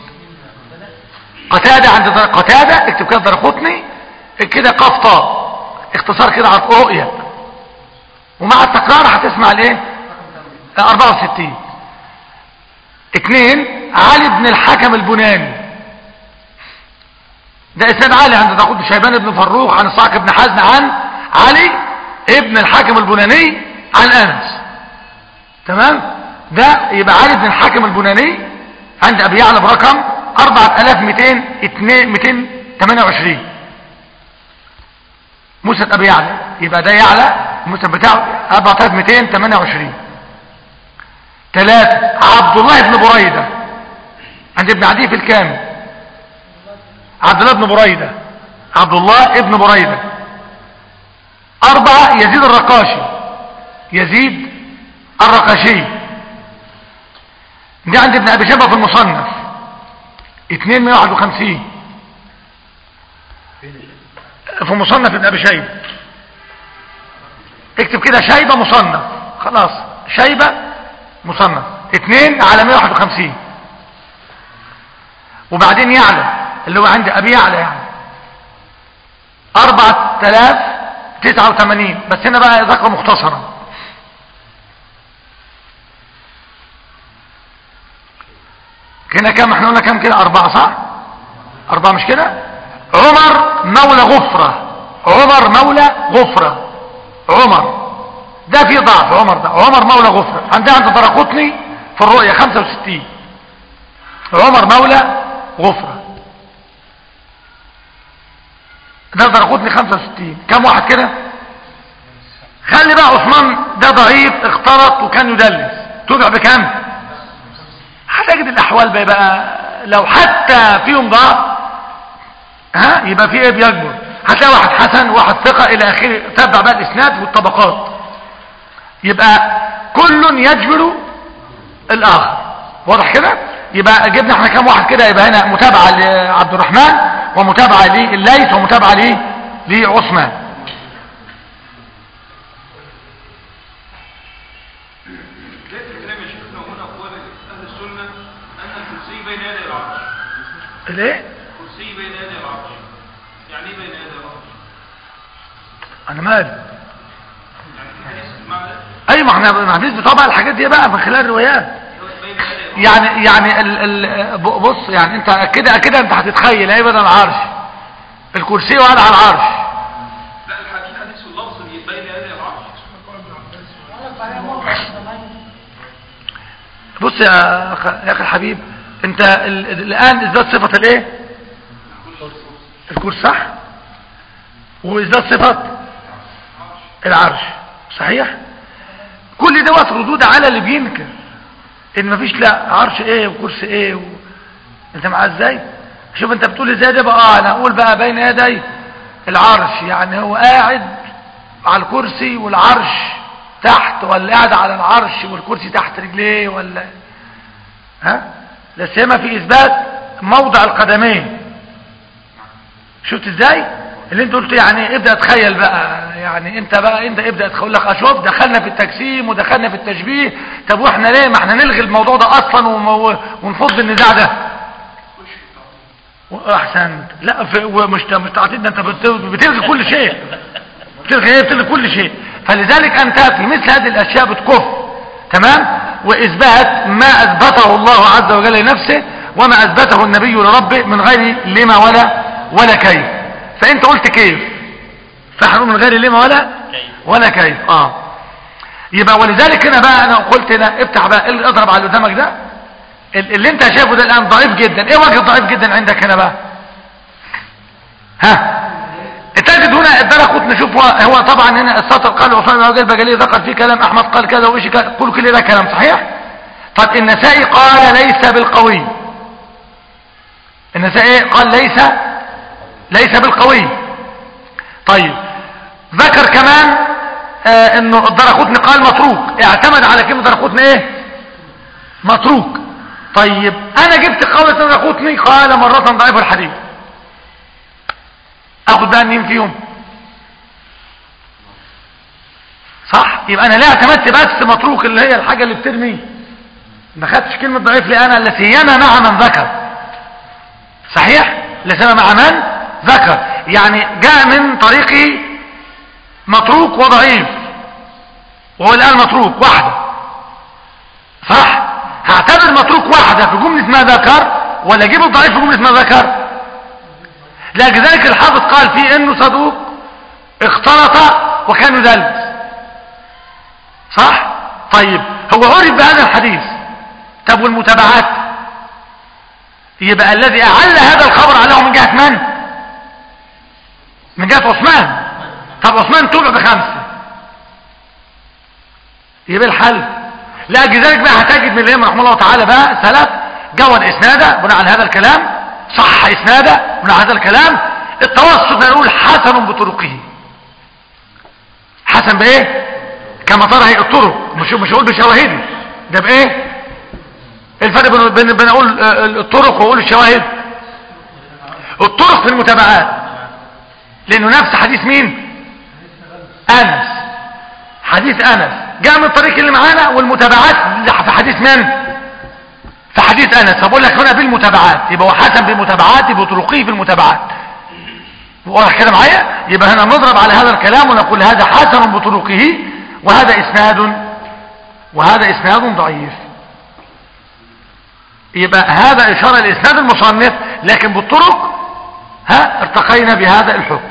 قتادة عند در... قتادة اكتب كده درقطني كده قاف طاء اختصار كده على رؤية ومع التكرار هتسمع الايه 64 اثنين علي بن الحكم البناني ده اسناد علي عند داود شيبان بن فروخ عن صاعق بن حزن عن علي ابن الحكم البناني عن انس تمام ده يبقى علي بن الحكم البناني عند ابي يعلى برقم 4228 مسند ابي يعلى يبقى ده يعلى المسند بتاعه 4228 ثلاثة عبد الله بن بريدة عند ابن عدي في الكامل عبد الله بن بريدة عبد الله ابن بريدة أربعة يزيد الرقاشي يزيد الرقشي دي عند ابن ابي شيبه في المصنف 251 في مصنف ابن ابي شيبه اكتب كده شيبه مصنف خلاص شيبه مصنف 2 على 151 وبعدين يعلى اللي هو عند ابي يعلى يعني 4089 بس هنا بقى ذكر مختصرا هنا كام احنا قلنا كام كده اربعة صح اربعة مش كده عمر مولى غفرة عمر مولى غفرة عمر ده في ضعف عمر ده عمر مولى غفرة عندها عند درقطني في الرؤية 65 عمر مولى غفرة ده درقطني 65 كم واحد كده خلي بقى عثمان ده ضعيف اختلط وكان يدلس تبع بكام هتجد الاحوال بقى, بقى لو حتى فيهم ضعف ها يبقى في ايه بيكبر هتلاقي واحد حسن واحد ثقة الى اخره تبع بقى الاسناد والطبقات يبقى كل يجبر الاخر واضح كده يبقى جبنا احنا كام واحد كده يبقى هنا متابعة لعبد الرحمن ومتابعة لليث ومتابعة ليه لعثمان ليس الكلام يا شيخنا هنا اقوال اهل السنه ان الكرسي بين يدي العرش ليه الكرسي بين يدي العرش يعني ايه بين يدي العرش انا مالي يعني في حديث المعنى اي ما احنا ما حديث بطبع الحاجات دي بقى من خلال الروايات بين يدي العرش يعني يعني ال ال بص يعني انت كده كده انت هتتخيل ايه بدل العرش الكرسي وقال على العرش لا الحديث حديث اللفظ بين يدي العرش بص يا أخ يا اخي الحبيب انت ال الان ازداد صفة الايه الكرسي صح وازداد صفة العرش صحيح كل دوت ردود على اللي بينكر ان مفيش لا عرش ايه وكرسي ايه و... انت معاه ازاي شوف انت بتقول ازاي ده بقى اه انا اقول بقى بين يدي العرش يعني هو قاعد على الكرسي والعرش تحت ولا قاعد على العرش والكرسي تحت رجليه ولا ها لا سيما في اثبات موضع القدمين شفت ازاي اللي انت قلت يعني ابدا تخيل بقى يعني انت بقى انت ابدا تقول لك اشوف دخلنا في التجسيم ودخلنا في التشبيه طب واحنا ليه ما احنا نلغي الموضوع ده اصلا وم- ونفض النزاع ده احسنت لا في ومش مش تعطيل ده انت بت- بتلغي كل شيء بتلغي ايه بتلغي كل شيء فلذلك انت في مثل هذه الاشياء بتكف تمام واثبات ما اثبته الله عز وجل لنفسه وما اثبته النبي لربه من غير لما ولا ولا كيف فانت قلت كيف فاحنا من غير لما ولا ولا كيف اه يبقى ولذلك هنا بقى انا قلت هنا افتح بقى اللي اضرب على اللي قدامك ده ال- اللي انت شايفه ده الان ضعيف جدا ايه وجه ضعيف جدا عندك هنا بقى ها تجد هنا الدرقوت نشوف هو, هو طبعا هنا السطر قال عثمان بن عبد البجلي ذكر فيه كلام احمد قال كذا وايش كذا كل كل ده كلام صحيح طب النسائي قال ليس بالقوي النسائي قال ليس ليس بالقوي طيب ذكر كمان آه انه الدرقوتني قال متروك اعتمد على كلمه درقوتني ايه متروك طيب انا جبت قول الدرقوتني قال مرة ضعيف الحديث اخد بقى مين فيهم صح يبقى انا ليه اعتمدت بس متروك اللي هي الحاجة اللي بترمي ما خدتش كلمة ضعيف لي انا الا سيما مع من ذكر صحيح لا سيما مع من ذكر يعني جاء من طريقي متروك وضعيف وهو الان متروك واحدة صح هعتبر متروك واحدة في جملة ما ذكر ولا اجيب الضعيف في جملة ما ذكر لذلك الحافظ قال فيه انه صدوق اختلط وكان يدلس صح طيب هو عرف بهذا الحديث طب والمتابعات يبقى الذي اعل هذا الخبر عليه من جهة من من جهة عثمان طب عثمان تبع بخمسة يبقى الحل لا لذلك بقى هتجد من الامام رحمه الله تعالى بقى سلف جود اسناده بناء على هذا الكلام صح اسناده بناء على هذا الكلام التوسط نقول حسن بطرقه حسن بايه كما ترى هي الطرق مش مش هقول بشواهده ده بايه ايه الفرق بين بين بين اقول آه، الطرق واقول الشواهد الطرق في المتابعات لانه نفس حديث مين انس حديث انس جاء من الطريق اللي معانا والمتابعات في حديث من في حديث انس فبقول لك هنا بالمتابعات يبقى هو حسن بمتابعات بطرقه في المتابعات واضح كده معايا يبقى هنا نضرب على هذا الكلام ونقول هذا حسن بطرقه وهذا اسناد وهذا اسناد ضعيف يبقى هذا اشاره لاسناد المصنف لكن بالطرق ها ارتقينا بهذا الحكم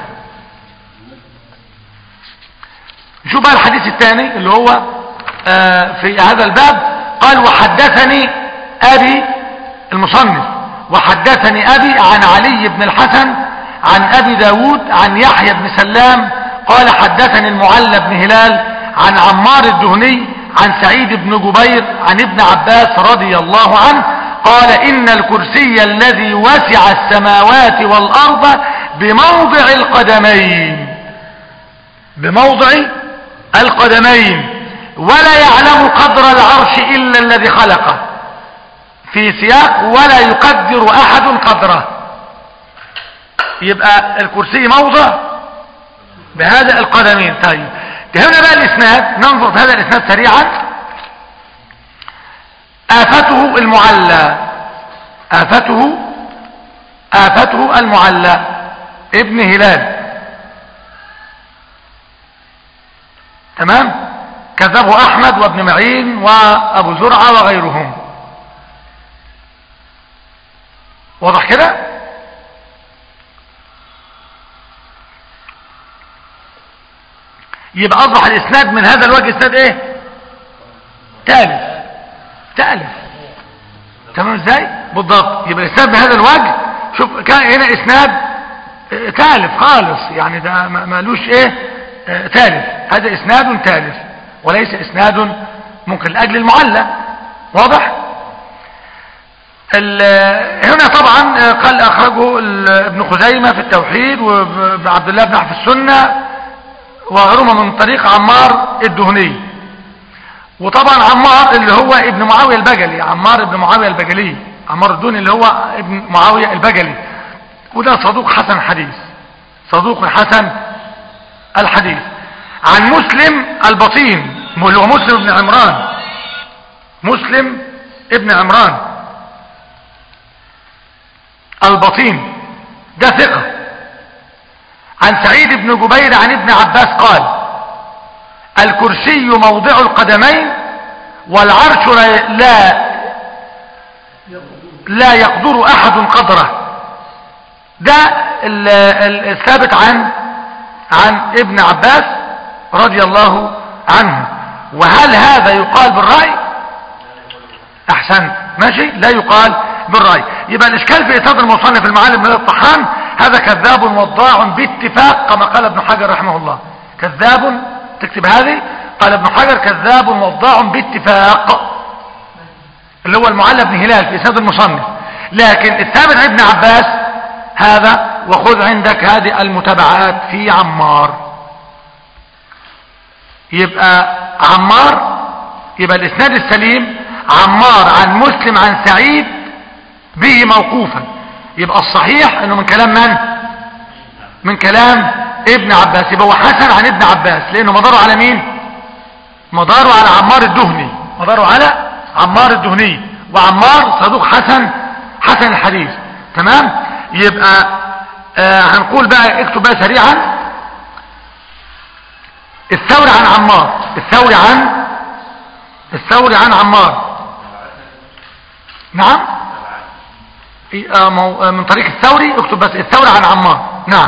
نشوف بقى الحديث الثاني اللي هو آه في هذا الباب قال وحدثني ابي المصنف وحدثني ابي عن علي بن الحسن عن ابي داود عن يحيى بن سلام قال حدثني المعلى بن هلال عن عمار الدهني عن سعيد بن جبير عن ابن عباس رضي الله عنه قال إن الكرسي الذي وسع السماوات والأرض بموضع القدمين بموضع القدمين ولا يعلم قدر العرش إلا الذي خلقه في سياق ولا يقدر أحد قدره يبقى الكرسي موضع بهذا القدمين طيب هنا بقى الإسناد ننظر في هذا الإسناد سريعا آفته المعلى آفته آفته المعلى ابن هلال تمام كذبه أحمد وابن معين وأبو زرعة وغيرهم واضح كده يبقى أصبح الإسناد من هذا الوجه إسناد إيه تالف تالف تمام ازاي بالضبط يبقى الاسناد بهذا الوجه شوف كان هنا اسناد اه، تالف خالص يعني ده ما- مالوش ايه اه، تالف هذا اسناد تالف وليس اسناد ممكن لاجل المعلى واضح ال- هنا طبعا اه، قال اخرجه ال- ابن خزيمة في التوحيد وعبد الله بن في السنة وغيرهما من طريق عمار الدهني وطبعا عمار اللي هو ابن معاوية البجلي عمار ابن معاوية البجلي عمار الدوني اللي هو ابن معاوية البجلي وده صدوق حسن حديث صدوق حسن الحديث عن مسلم البطين اللي هو مسلم ابن عمران مسلم ابن عمران البطين ده ثقة عن سعيد بن جبير عن ابن عباس قال الكرسي موضع القدمين والعرش لا لا يقدر احد قدره ده ال- ال- الثابت عن عن ابن عباس رضي الله عنه وهل هذا يقال بالرأي احسنت ماشي لا يقال بالرأي يبقى الاشكال في اسناد المصنف المعالم من الطحان هذا كذاب وضاع باتفاق كما قال ابن حجر رحمه الله كذاب تكتب هذه قال ابن حجر كذاب وضاع باتفاق اللي هو المعلى بن هلال في اسناد المصنف لكن الثابت عن ابن عباس هذا وخذ عندك هذه المتابعات في عمار يبقى عمار يبقى الاسناد السليم عمار عن مسلم عن سعيد به موقوفا يبقى الصحيح انه من كلام من من كلام ابن عباس يبقى هو حسن عن ابن عباس لانه مداره على مين مداره على عمار الدهني مداره على عمار الدهني وعمار صدوق حسن حسن الحديث تمام يبقى آه هنقول بقى اكتب بقى سريعا الثوري عن عمار الثوري عن الثوري عن عمار نعم إيه، آه، مو- آه، من طريق الثوري اكتب بس الثوري عن عمار نعم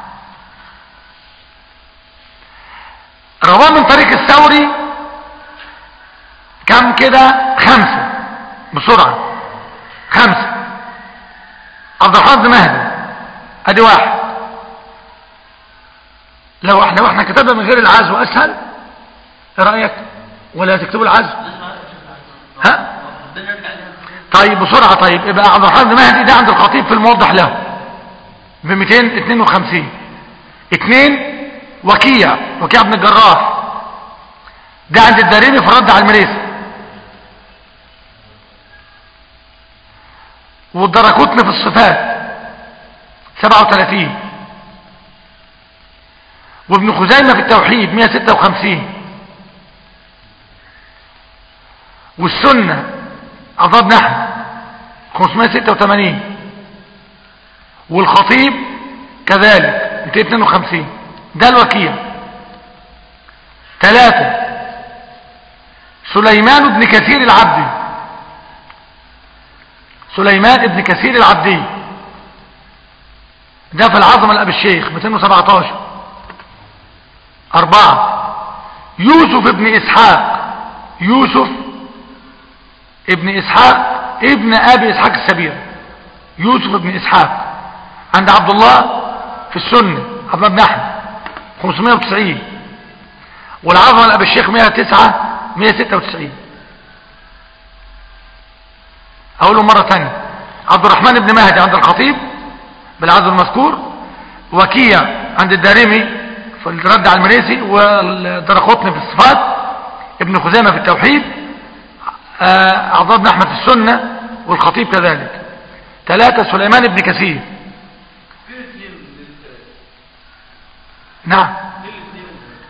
رواه من طريق الثوري كم كده خمسة بسرعة خمسة عبد الحافظ مهدي ادي واحد لو احنا واحنا كتبنا من غير العزو اسهل ايه رايك ولا تكتبوا العزو ها طيب بسرعة طيب يبقى عبد الحافظ مهدي ده عند الخطيب في الموضح له ب 252 اثنين وكيع وكيع بن الجراح ده عند الدارمي في الرد على المريسي والدركوتن في الصفات 37 وابن خزيمة في التوحيد 156 والسنة أضرب نحن 586 والخطيب كذلك 252 ده الوكيل ثلاثة سليمان بن كثير العبدي سليمان بن كثير العبدي ده في العظمة الأب الشيخ 217 أربعة يوسف بن إسحاق يوسف ابن إسحاق ابن أبي إسحاق السبير يوسف بن إسحاق عند عبد الله في السنة عبد الله بن أحمد 590 والعظمة الأب الشيخ 109 196 أقوله مرة ثانية عبد الرحمن بن مهدي عند الخطيب بالعدد المذكور وكيع عند الدارمي في الرد على المريسي والدرقطني في الصفات ابن خزيمة في التوحيد آه، عبد الله بن أحمد في السنة والخطيب كذلك ثلاثة سليمان بن كثير في الاثنين للثلاث نعم ليه الاثنين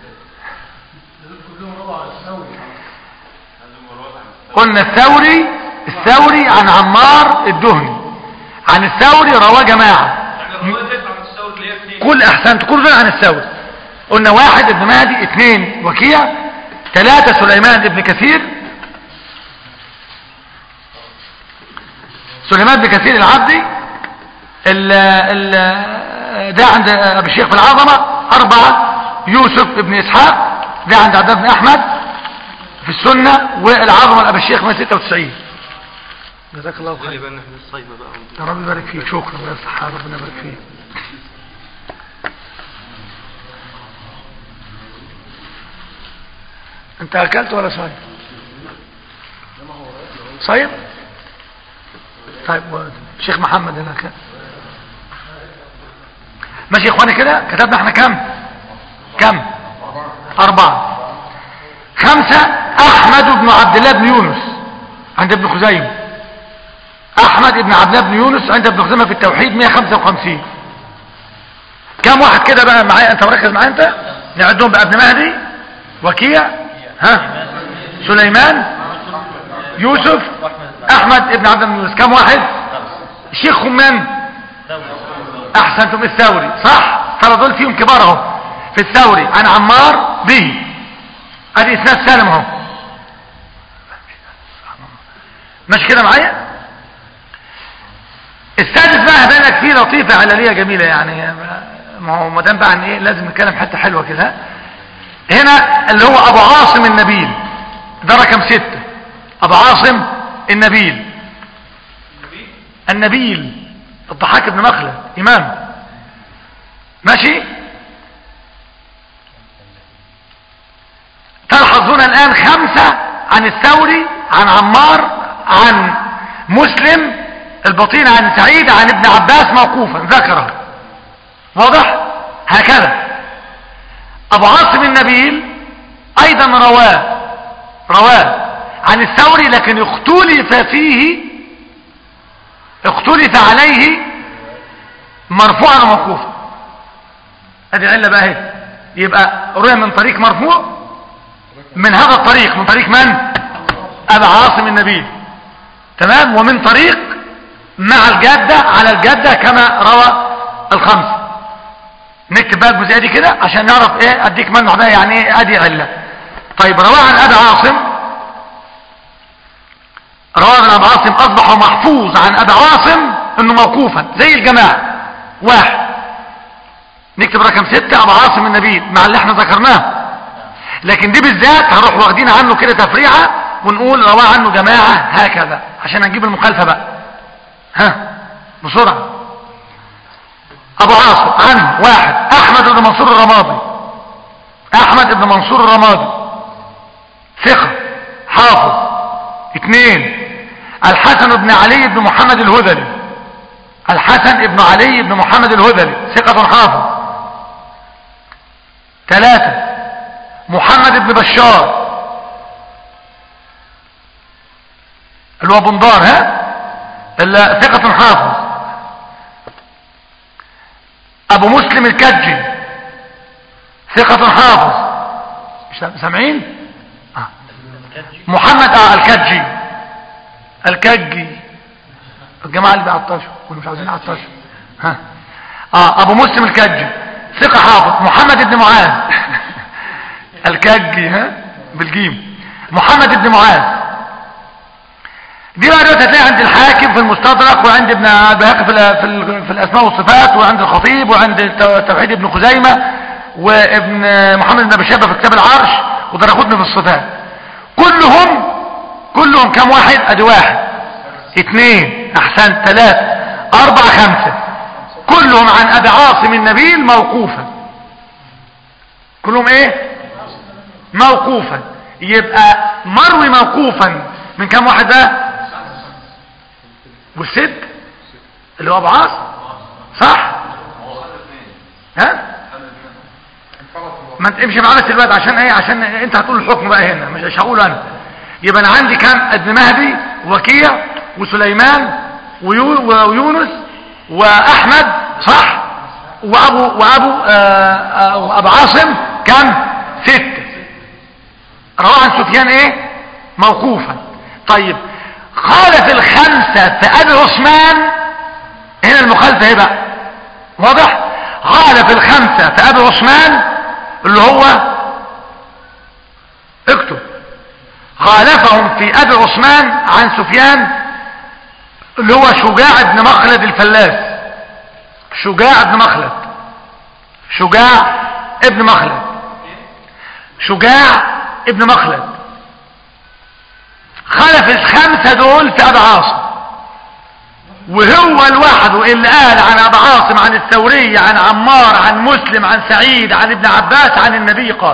قلنا الثوري الثوري عن عمار الدهني عن الثوري رواه جماعة يعني الرواية ديت عن الثور اللي هي اثنين كل احسنت كل دول عن الثوري قلنا واحد ابن مهدي اثنين وكيع ثلاثة سليمان ابن كثير سليمان بن كثير العبدي ال ال ده عند ابي الشيخ في العظمة اربعة يوسف ابن اسحاق ده عند عبد الله بن احمد في السنة والعظمة لابي الشيخ 196 جزاك الله خير يبقى احنا الصيبة بقى يا رب يبارك فيك شكرا يا صحة ربنا يبارك فيك انت اكلت ولا صايم صايم طيب و- شيخ محمد هنا كده ماشي يا اخواني كده كتبنا احنا كم كم اربعة خمسة احمد بن عبد الله بن يونس عند ابن خزيمة احمد بن عبد الله بن يونس عند ابن خزيمة في التوحيد 155 كم واحد كده بقى معايا انت مركز معايا انت نعدهم بقى ابن مهدي وكيع ها سليمان يوسف احمد بن عبد الله بن يونس كم واحد الشيخ خمان احسنتم الثوري صح ترى دول فيهم كبار اهو في الثوري عن عمار به ادي اسناد سالم اهو ماشي كده معايا السادس بقى هبقى لك فيه لطيفه علاليه جميله يعني ما هو ما دام بقى عن ايه لازم نتكلم حته حلوه كده هنا اللي هو ابو عاصم النبيل ده رقم ستة ابو عاصم النبيل النبيل الضحاك بن مخلد امام ماشي تلحظون الان خمسة عن الثوري عن عمار عن مسلم البطين عن سعيد عن ابن عباس موقوفا ذكره واضح هكذا ابو عاصم النبيل ايضا رواه رواه عن الثوري لكن اختلف فيه اختلف عليه مرفوعا وموقوفا ادي العله بقى اهي يبقى روي من طريق مرفوع من هذا الطريق من طريق من ابو عاصم النبيل تمام ومن طريق مع الجادة على الجادة كما روى الخمسة نكتب بقى الجزئية دي كده عشان نعرف ايه اديك منع بقى يعني ايه ادي علة طيب رواه عن ابي عاصم رواه عن ابي عاصم اصبح محفوظ عن ابي عاصم انه موقوفا زي الجماعة واحد نكتب رقم ستة ابو عاصم النبيل مع اللي احنا ذكرناه لكن دي بالذات هنروح واخدين عنه كده تفريعة ونقول رواه عنه جماعة هكذا عشان هنجيب المخالفة بقى ها بسرعة ابو عاصم عنه واحد احمد بن منصور الرمادي احمد بن منصور الرمادي ثقة حافظ اثنين الحسن بن علي بن محمد الهذلي الحسن بن علي بن محمد الهذلي ثقة حافظ ثلاثة محمد بن بشار اللي هو بندار ها ال- ثقة حافظ ابو مسلم الكجي ثقة حافظ مش سامعين آه. محمد اه الكجي الكجي الجماعة اللي بيعطشوا واللي مش عاوزين يعطشوا ها اه ابو مسلم الكجي ثقة حافظ محمد بن معاذ الكجي ها بالجيم محمد بن معاذ دي بقى دلوقتي هتلاقي عند الحاكم في المستدرك وعند ابن البيهقي في ال- في, ال- في الاسماء والصفات وعند الخطيب وعند الت- توحيد ابن خزيمه وابن محمد بن ابي شيبه في كتاب العرش ودرقطني في الصفات كلهم كلهم كم واحد ادي واحد اثنين احسن ثلاثة اربعة خمسة كلهم عن ابي عاصم النبيل موقوفا كلهم ايه موقوفا يبقى مروي موقوفا من كم واحد ده والست اللي هو ابو عاصم صح ها ما انت امشي معانا دلوقتي عشان ايه عشان انت هتقول الحكم بقى هنا مش مش هقوله انا يبقى انا عندي كام ابن مهدي وكيع وسليمان ويو- ويونس واحمد صح وابو وابو آه آه وابو عاصم كم ستة رواه عن سفيان ايه موقوفا طيب خالف الخمسة في ابي عثمان هنا المخالفة ايه بقى واضح خالف الخمسة في ابي عثمان اللي هو اكتب خالفهم في ابي عثمان عن سفيان اللي هو شجاع بن مخلد الفلاس شجاع بن مخلد شجاع ابن مخلد شجاع ابن مخلد خلف الخمسة دول في ابي عاصم وهو لوحده اللي قال عن ابي عاصم عن الثوري عن عمار عن مسلم عن سعيد عن ابن عباس عن النبي قال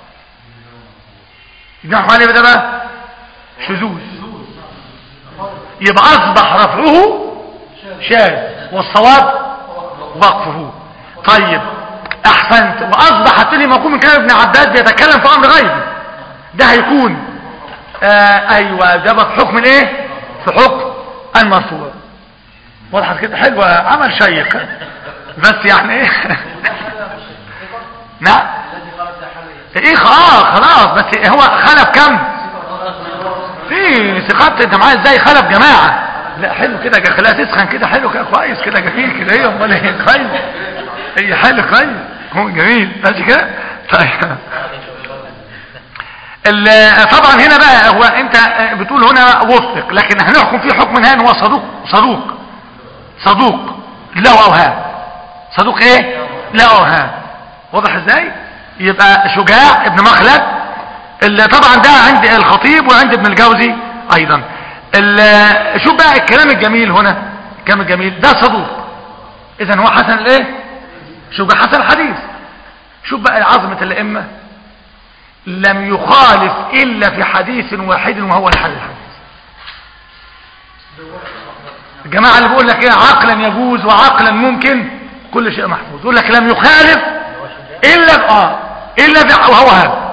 يجمعوا عليه ده بقى شذوذ يبقى اصبح رفعه شاذ والصواب وقفه طيب احسنت واصبح التاني موقوف من كلام ابن عباس بيتكلم في امر غيبي ده هيكون آه ايوه ده بقى في حكم الايه في حكم المرفوع وضحت كده حلوه عمل شيق بس يعني ايه نعم ايه اه خلاص بس هو خلف كم في ثقات انت معايا ازاي خلف جماعه لا حلو كده جا- خليها تسخن كده حلو كده كويس كده جميل كده ايه امال ايه كويس هي حلو كويس هو جميل ماشي كده طيب ال- طبعا هنا بقى هو انت بتقول هنا وثق لكن هنحكم فيه حكم نهائي ان هو صدوق صدوق صدوق له اوهام صدوق ايه له اوهام واضح ازاي يبقى شجاع ابن مخلد اللي طبعا ده عند الخطيب وعند ابن الجوزي ايضا ال- شوف بقى الكلام الجميل هنا الكلام الجميل ده صدوق اذا هو حسن الايه شجاع حسن الحديث شوف بقى عظمة الائمه لم يخالف الا في حديث واحد وهو الحل الحديث الجماعة اللي بيقول لك ايه عقلا يجوز وعقلا ممكن كل شيء محفوظ يقول لك لم يخالف الا اه الا ب- وهو هذا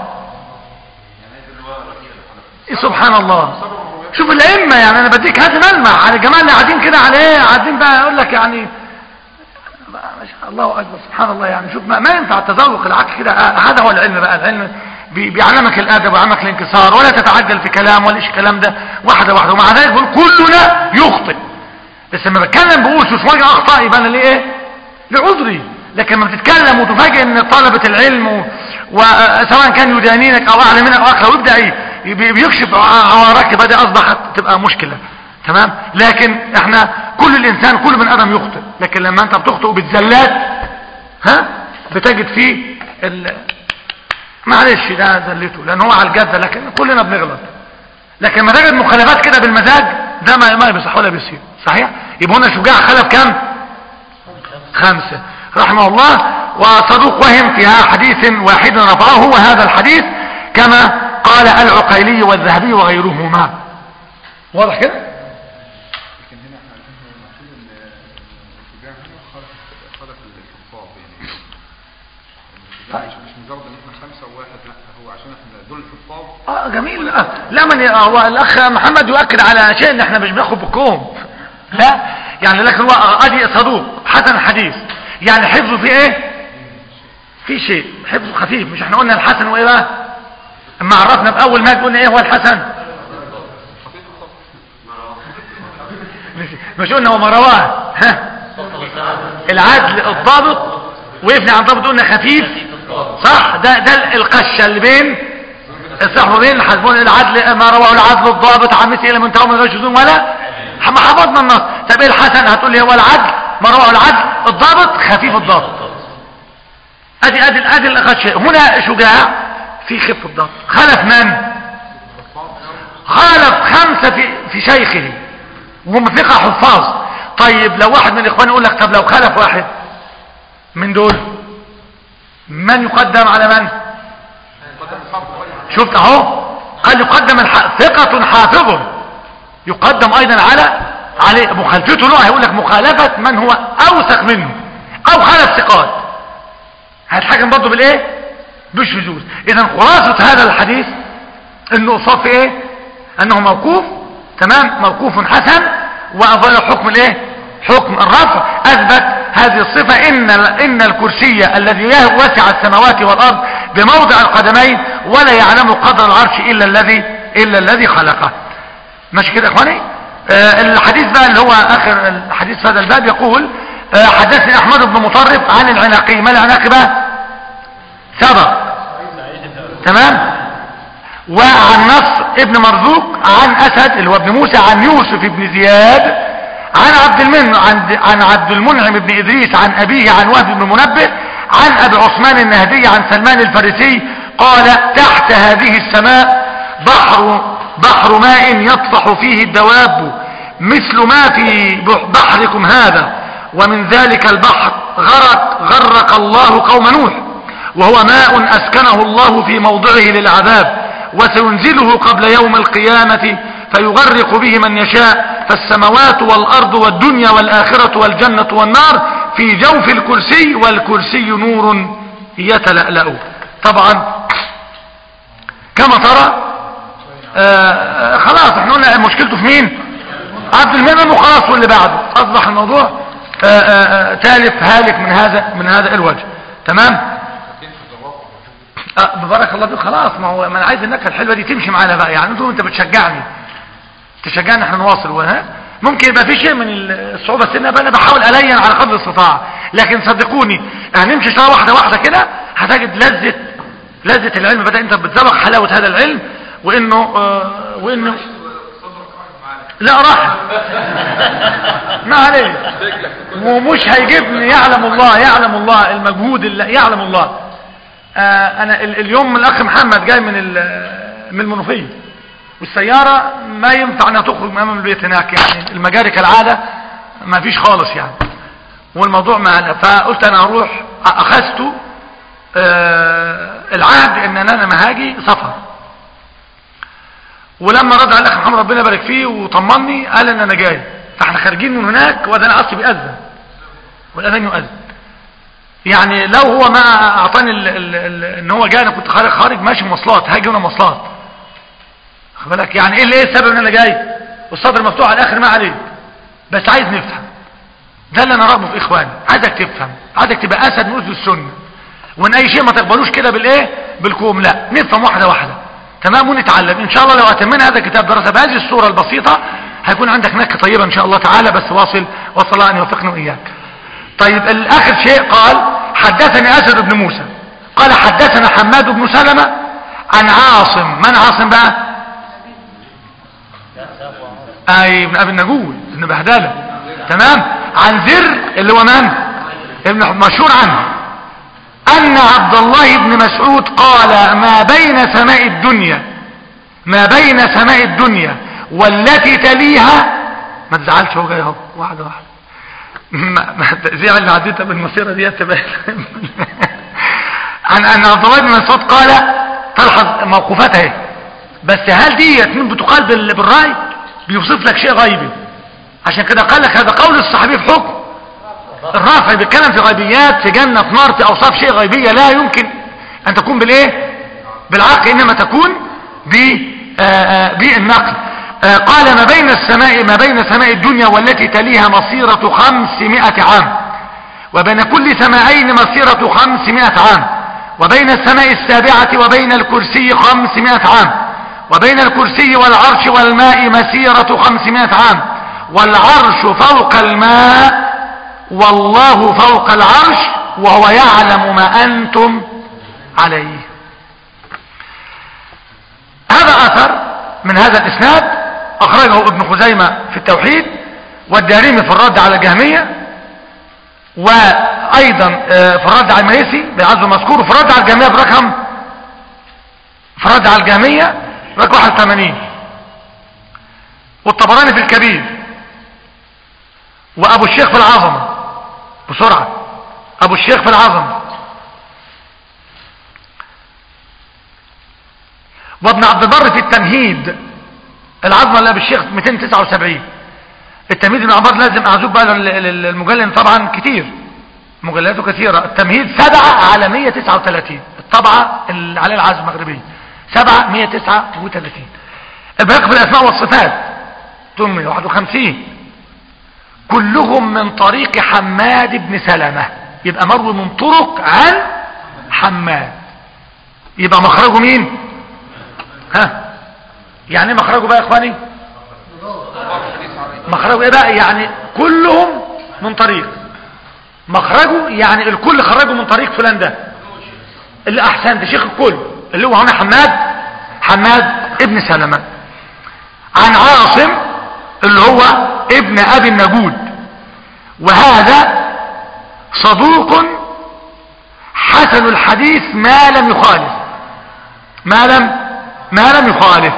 إيه سبحان الله شوف الائمه يعني انا بديك هذا ملمح على الجماعه اللي قاعدين كده على ايه قاعدين بقى يقول لك يعني بقى ما شاء الله اكبر سبحان الله يعني شوف ما, ما ينفع التذوق العكس كده آه، هذا هو العلم بقى العلم بي- بيعلمك الادب ويعلمك الانكسار ولا تتعجل في كلام ولا ايش الكلام ده واحده واحده ومع ذلك بقول كلنا يخطئ بس لما بتكلم بقول شو شويه اخطاء يبقى انا ليه ايه لعذري لكن لما بتتكلم وتفاجئ ان طلبه العلم و... وسواء كان يدانينك او اعلى منك او اكثر ويبدا ي- بي- بيكشف ع- عوارك يبقى دي اصبحت تبقى مشكله تمام لكن احنا كل الانسان كل من ادم يخطئ لكن لما انت بتخطئ بالزلات ها بتجد فيه ال... معلش ده زلته لان هو على الجاده لكن كلنا بنغلط لكن لما تجد مخالفات كده بالمزاج ده ما ما بيصح ولا بيصير صحيح يبقى هنا شجاع خلف كم خمسة رحمه الله وصدوق وهم في حديث واحد رفعه وهذا الحديث كما قال العقيلي والذهبي وغيرهما واضح كده لكن هنا احنا هنا المقصود ان الشجاع هنا خلف خلف الحفاظ يعني لا مش مش مجرد ان احنا خمسة وواحد لا هو عشان احنا دول الحفاظ اه جميل آه. لا من هو الاخ محمد يؤكد على شيء ان احنا مش بناخد بالكوم لا يعني لكن هو ادي صدوق حسن الحديث يعني حفظه في ايه في شيء حفظه خفيف مش احنا قلنا الحسن وايه بقى اما عرفنا باول ما قلنا ايه هو الحسن مش قلنا هو ما رواه ها العدل الضابط وقفنا عن ضابط قلنا خفيف صح ده ده القشه اللي بين الصح وبين حسبون العدل ما رواه العدل الضابط عن مثل الى منتهى من غير شذوذ ولا ما حفظنا النص طب ايه الحسن هتقول لي هو العدل ما رواه العدل الضابط خفيف الضابط ادي ادي ادي القشه هنا شجاع في خف الضبط خلف من خالف خمسه في في شيخه وهم ثقه حفاظ طيب لو واحد من الاخوان يقول لك طب لو خلف واحد من دول من يقدم على من شفت اهو قال يقدم الح... ثقة حافظ يقدم ايضا على عليه مخالفته له هيقول لك مخالفة من هو اوثق منه او خالف ثقات هتحكم برضه بالايه بالشذوذ اذا خلاصة هذا الحديث انه اصاب في ايه انه موقوف تمام موقوف حسن واظل حكم الايه حكم الرفع اثبت هذه الصفة ان ان الكرسي الذي وسع السماوات والارض بموضع القدمين ولا يعلم قدر العرش الا الذي الا الذي خلقه ماشي كده يا اخواني آه الحديث بقى اللي هو اخر الحديث في هذا الباب يقول آه حدثني احمد بن مطرف عن العناقي ما العناقي بقى سبق تمام وعن نصر ابن مرزوق عن اسد اللي هو ابن موسى عن يوسف بن زياد عن عبد المن عن عن عبد المنعم بن ادريس عن ابيه عن وهب بن منبه عن ابي عثمان النهدي عن سلمان الفارسي قال تحت هذه السماء بحر بحر ماء يطفح فيه الدواب مثل ما في بحركم هذا ومن ذلك البحر غرق غرق الله قوم نوح وهو ماء أسكنه الله في موضعه للعذاب وسينزله قبل يوم القيامة فيغرق به من يشاء فالسماوات والأرض والدنيا والآخرة والجنة والنار في جوف الكرسي والكرسي نور يتلألأ طبعا كما ترى آه خلاص احنا قلنا مشكلته في مين عبد المنعم وخلاص واللي بعده اصبح الموضوع آه آه تالف هالك من هذا من هذا الوجه تمام أه ببارك الله فيك خلاص ما هو ما انا عايز النكهه الحلوه دي تمشي معانا بقى يعني انتوا انت بتشجعني تشجعني احنا نواصل وها ممكن يبقى في شيء من الصعوبه السنه بقى انا بحاول الين على قدر الاستطاعه لكن صدقوني هنمشي شويه واحده واحده كده هتجد لذه لذه العلم بدا انت بتذوق حلاوه هذا العلم وانه آه وانه لا راح ما عليه ومش هيجيبني يعلم الله يعلم الله المجهود اللي يعلم الله آه انا اليوم الاخ محمد جاي من من المنوفيه والسياره ما ينفع انها تخرج من امام البيت هناك يعني المجاري كالعاده ما فيش خالص يعني والموضوع ما فقلت انا اروح اخذت آه العهد ان انا ما هاجي سفر ولما رد على الاخ محمد ربنا يبارك فيه وطمني قال ان انا جاي فاحنا خارجين من هناك وده انا اصلي بيأذن والاذان يؤذن يعني لو هو ما اعطاني ال ال ال ان هو جاي انا كنت خارج خارج ماشي مواصلات هاجي هنا مواصلات خد بالك يعني ايه اللي ايه السبب ان انا جاي والصدر مفتوح على الاخر ما عليه بس عايز نفهم ده اللي انا راغبه في اخواني عايزك تفهم عايزك تبقى اسد من اسد السنه وان اي شيء ما تقبلوش كده بالايه بالكوم لا نفهم واحده واحده تمام ونتعلم ان شاء الله لو اتمنا هذا الكتاب دراسه بهذه الصوره البسيطه هيكون عندك نكهه طيبه ان شاء الله تعالى بس واصل وصل الله ان يوفقنا واياك طيب الاخر شيء قال حدثني اسد بن موسى قال حدثنا حماد بن سلمة عن عاصم من عاصم بقى اي ابن ابي النجول ابن بهدلة تمام عن زر اللي هو من ابن مشهور عنه ان عبد الله بن مسعود قال ما بين سماء الدنيا ما بين سماء الدنيا والتي تليها ما تزعلش هو جاي اهو واحده واحده ما زعل اللي عديتها بالمسيرة دي تبقى عن ان عبد الله بن مسعود قال تلحظ موقوفاتها اهي بس هل ديت من بتقال بالراي بيوصف لك شيء غيبي عشان كده قال لك هذا قول الصحابي في حكم الرافع بيتكلم في غيبيات في جنة في نار في اوصاف شيء غيبية لا يمكن ان تكون بالايه بالعقل انما تكون ب- آه، آه، بالنقل آه، قال ما بين السماء ما بين سماء الدنيا والتي تليها مصيرة خمسمائة عام وبين كل سماعين مسيرة خمسمائة عام وبين السماء السابعة وبين الكرسي خمسمائة عام وبين الكرسي والعرش والماء مسيرة خمسمائة عام والعرش فوق الماء والله فوق العرش وهو يعلم ما أنتم عليه هذا أثر من هذا الإسناد أخرجه ابن خزيمة في التوحيد والدارمي في الرد على الجهمية وايضا آه، في الرد على الميسي بعزو المذكور وفي الرد على الجامعية برقم في الرد على الجامعية رقم 81 والطبراني في الكبير وابو الشيخ في العظمة بسرعة ابو الشيخ في العظمة وابن عبد البر في التمهيد العظمة لابو الشيخ 279 التمهيد ابن عمر لازم اعزوك بقى لل- لل- للمجلد طبعا كتير مجلداته كثيرة التمهيد سبعة على 139 الطبعة اللي عليها العزم المغربية سبعة 139 الباقي في الاسماء والصفات 851 كلهم من طريق حماد بن سلمة يبقى مروي من طرق عن حماد يبقى مخرجه مين ها يعني ايه مخرجه بقى يا اخواني مخرجه ايه بقى يعني كلهم من طريق مخرجه يعني الكل خرجه من طريق فلان ده اللي احسن ده شيخ الكل اللي هو هنا حماد حماد ابن سلمة عن عاصم اللي هو ابن ابي النجود وهذا صدوق حسن الحديث ما لم يخالف ما لم ما لم يخالف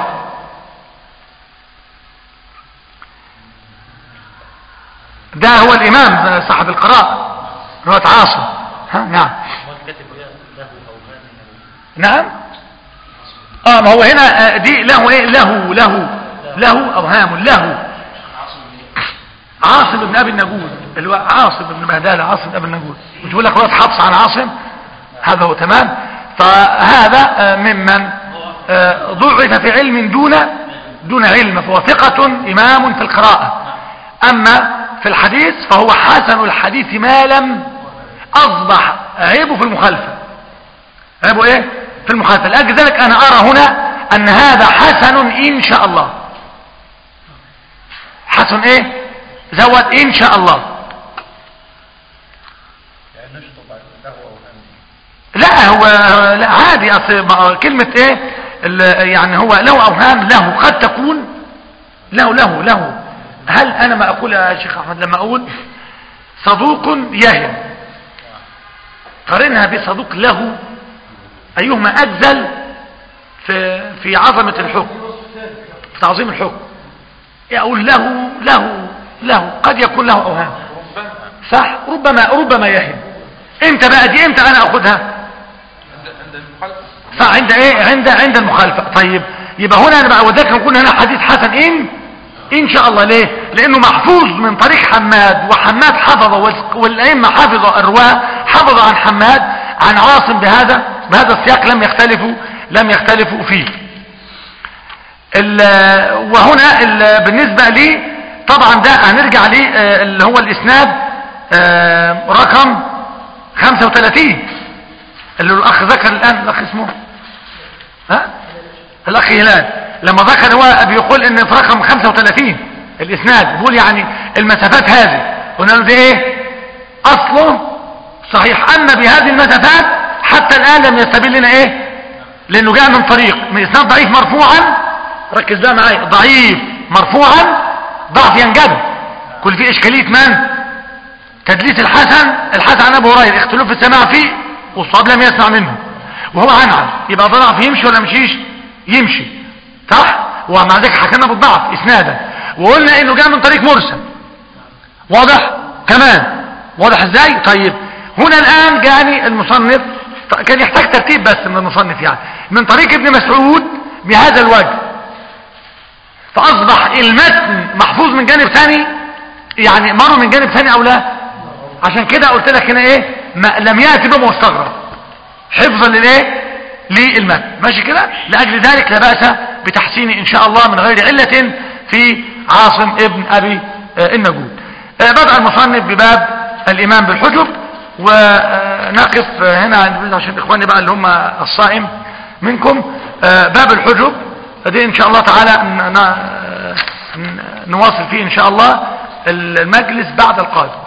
ده هو الامام صاحب القراءة رواية عاصم ها نعم نعم اه ما هو هنا آه، دي له ايه له له له اوهام له عاصم بن ابي النجود اللي هو عاصم بن بهدالة عاصم بن ابي النجود مش بقول لك رواية حفص عن عاصم هذا هو تمام فهذا آه، ممن آه، ضعف في علم دون دون علم فهو ثقة امام في القراءة اما في الحديث فهو حسن الحديث ما لم اصبح عيبه في المخالفة عيبه ايه في المخالفة لأجل ذلك انا ارى هنا ان هذا حسن ان شاء الله حسن ايه زود ان شاء الله لا هو لا عادي اصل ما- كلمة ايه ال- يعني هو له اوهام له قد تكون له له له هل انا ما اقول يا شيخ احمد لما اقول صدوق يهم قارنها بصدوق له ايهما اجزل في في عظمة الحكم في تعظيم الحكم اقول له له له قد يكون له اوهام صح ربما ربما يهم امتى بقى دي امتى انا اخدها عند المخالفة صح عند ايه عند عند المخالفة طيب يبقى هنا انا بقى وذلك نقول هنا حديث حسن ان ان شاء الله ليه لانه محفوظ من طريق حماد وحماد حفظ وال- والائمه حفظ الرواه حفظ عن حماد عن عاصم بهذا بهذا السياق لم يختلفوا لم يختلفوا فيه ال- وهنا ال- بالنسبة لي طبعا ده هنرجع ليه آه، اللي هو الاسناد آه، رقم 35 اللي الاخ ذكر الان الاخ اسمه ها الاخ هلال لما ذكر هو بيقول ان في رقم 35 الاسناد بيقول يعني المسافات هذه قلنا له دي ايه اصله صحيح اما بهذه المسافات حتى الان لم يستبين لنا ايه لانه جاء من طريق من اسناد ضعيف مرفوعا ركز بقى معايا ضعيف مرفوعا ضعف ينجب كل فيه اشكاليه من تدليس الحسن الحسن عن ابو هريره اختلاف السماع فيه والصواب لم يسمع منه وهو عنعن يبقى ضعف يمشي ولا مشيش يمشي صح ومع ذلك حكمنا بالضعف اسنادا وقلنا انه جاء من طريق مرسل واضح كمان واضح ازاي طيب هنا الان جاني المصنف كان يحتاج ترتيب بس من المصنف يعني من طريق ابن مسعود بهذا الوجه فاصبح المتن محفوظ من جانب ثاني يعني مر من جانب ثاني او لا عشان كده قلت لك هنا ايه ما لم ياتي بما مستغرب حفظا للايه للمتن ماشي كده لاجل ذلك لا باس بتحسين ان شاء الله من غير عله في عاصم ابن ابي آه، النجود آه، بدأ المصنف بباب الايمان بالحجب ونقف آه، هنا عند- عشان اخواني بقى اللي هم الصائم منكم آه، باب الحجب دي ان شاء الله تعالى ن- ن- ن- نواصل فيه ان شاء الله المجلس بعد القادم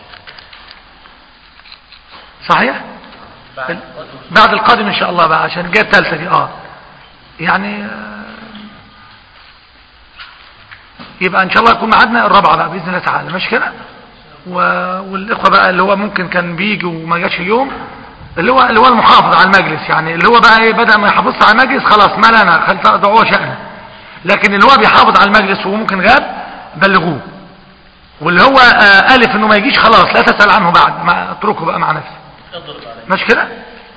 صحيح بعد القادم ان شاء الله بقى عشان الجايه الثالثه دي اه يعني آه، يبقى ان شاء الله يكون ميعادنا الرابعه بقى باذن الله تعالى ماشي كده و- والاخوه بقى اللي هو ممكن كان بيجي وما جاش اليوم اللي هو اللي هو المحافظ على المجلس يعني اللي هو بقى ايه بدا ما يحافظش على المجلس خلاص ما لنا خل دعوه شأنه لكن اللي هو بيحافظ على المجلس وممكن غاب بلغوه واللي هو آه الف انه ما يجيش خلاص لا تسأل عنه بعد ما اتركه بقى مع نفسه ماشي كده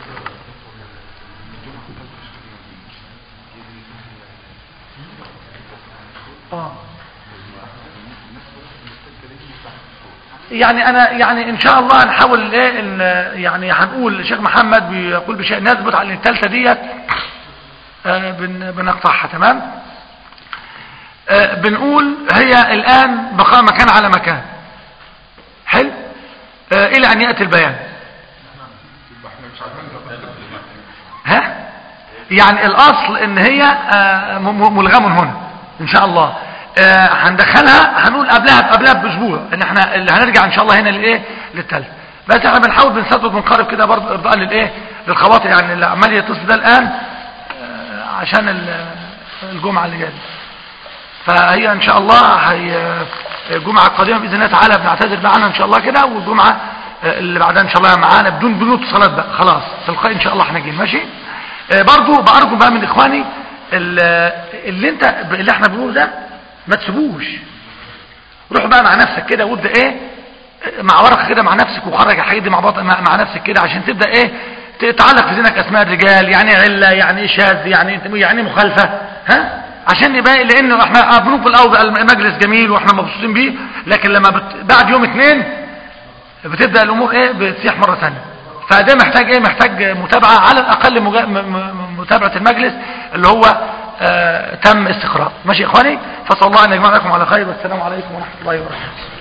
اه يعني انا يعني ان شاء الله هنحاول ايه ان يعني هنقول الشيخ محمد بيقول بشيء نثبت على ان الثالثه ديت آه، بن بنقطعها تمام آه، بنقول هي الان بقاء مكان على مكان حلو آه، الى ان ياتي البيان ها يعني الاصل ان هي آه، م- م- ملغم هنا ان شاء الله آه، هندخلها هنقول قبلها قبلها باسبوع ان احنا اللي هنرجع ان شاء الله هنا للايه للثالث بس احنا بنحاول بنثبت بنقارب كده برضه ارضاء للايه للخواطر يعني اللي عمال يتصل ده الان آه، عشان ال- الجمعه اللي جايه فهي ان شاء الله هي الجمعه القادمه باذن الله تعالى بنعتذر معانا ان شاء الله كده والجمعه آه، اللي بعدها ان شاء الله معانا بدون بدون اتصالات بقى خلاص تلقائي ان شاء الله احنا جايين ماشي آه، برضو بارجو بقى من اخواني ال- اللي انت اللي احنا بنقوله ده ما تسيبوش روح بقى مع نفسك كده وابدا ايه مع ورقه كده مع نفسك وخرج الحاجات دي مع بطن مع مع نفسك كده عشان تبدا ايه تتعلق في ذهنك اسماء الرجال يعني إيه عله يعني ايه شاذ يعني إيه- يعني إيه مخالفه ها عشان يبقى لانه احنا بنقول في الاول بقى المجلس جميل واحنا مبسوطين بيه لكن لما بت... بعد يوم اثنين بتبدا الامور ايه بتسيح مره ثانيه فده محتاج ايه محتاج متابعه على الاقل مجا... م... م... متابعه المجلس اللي هو آه... تم استقراء ماشي يا اخواني فصلى الله ان يجمعكم على خير والسلام عليكم ورحمه الله وبركاته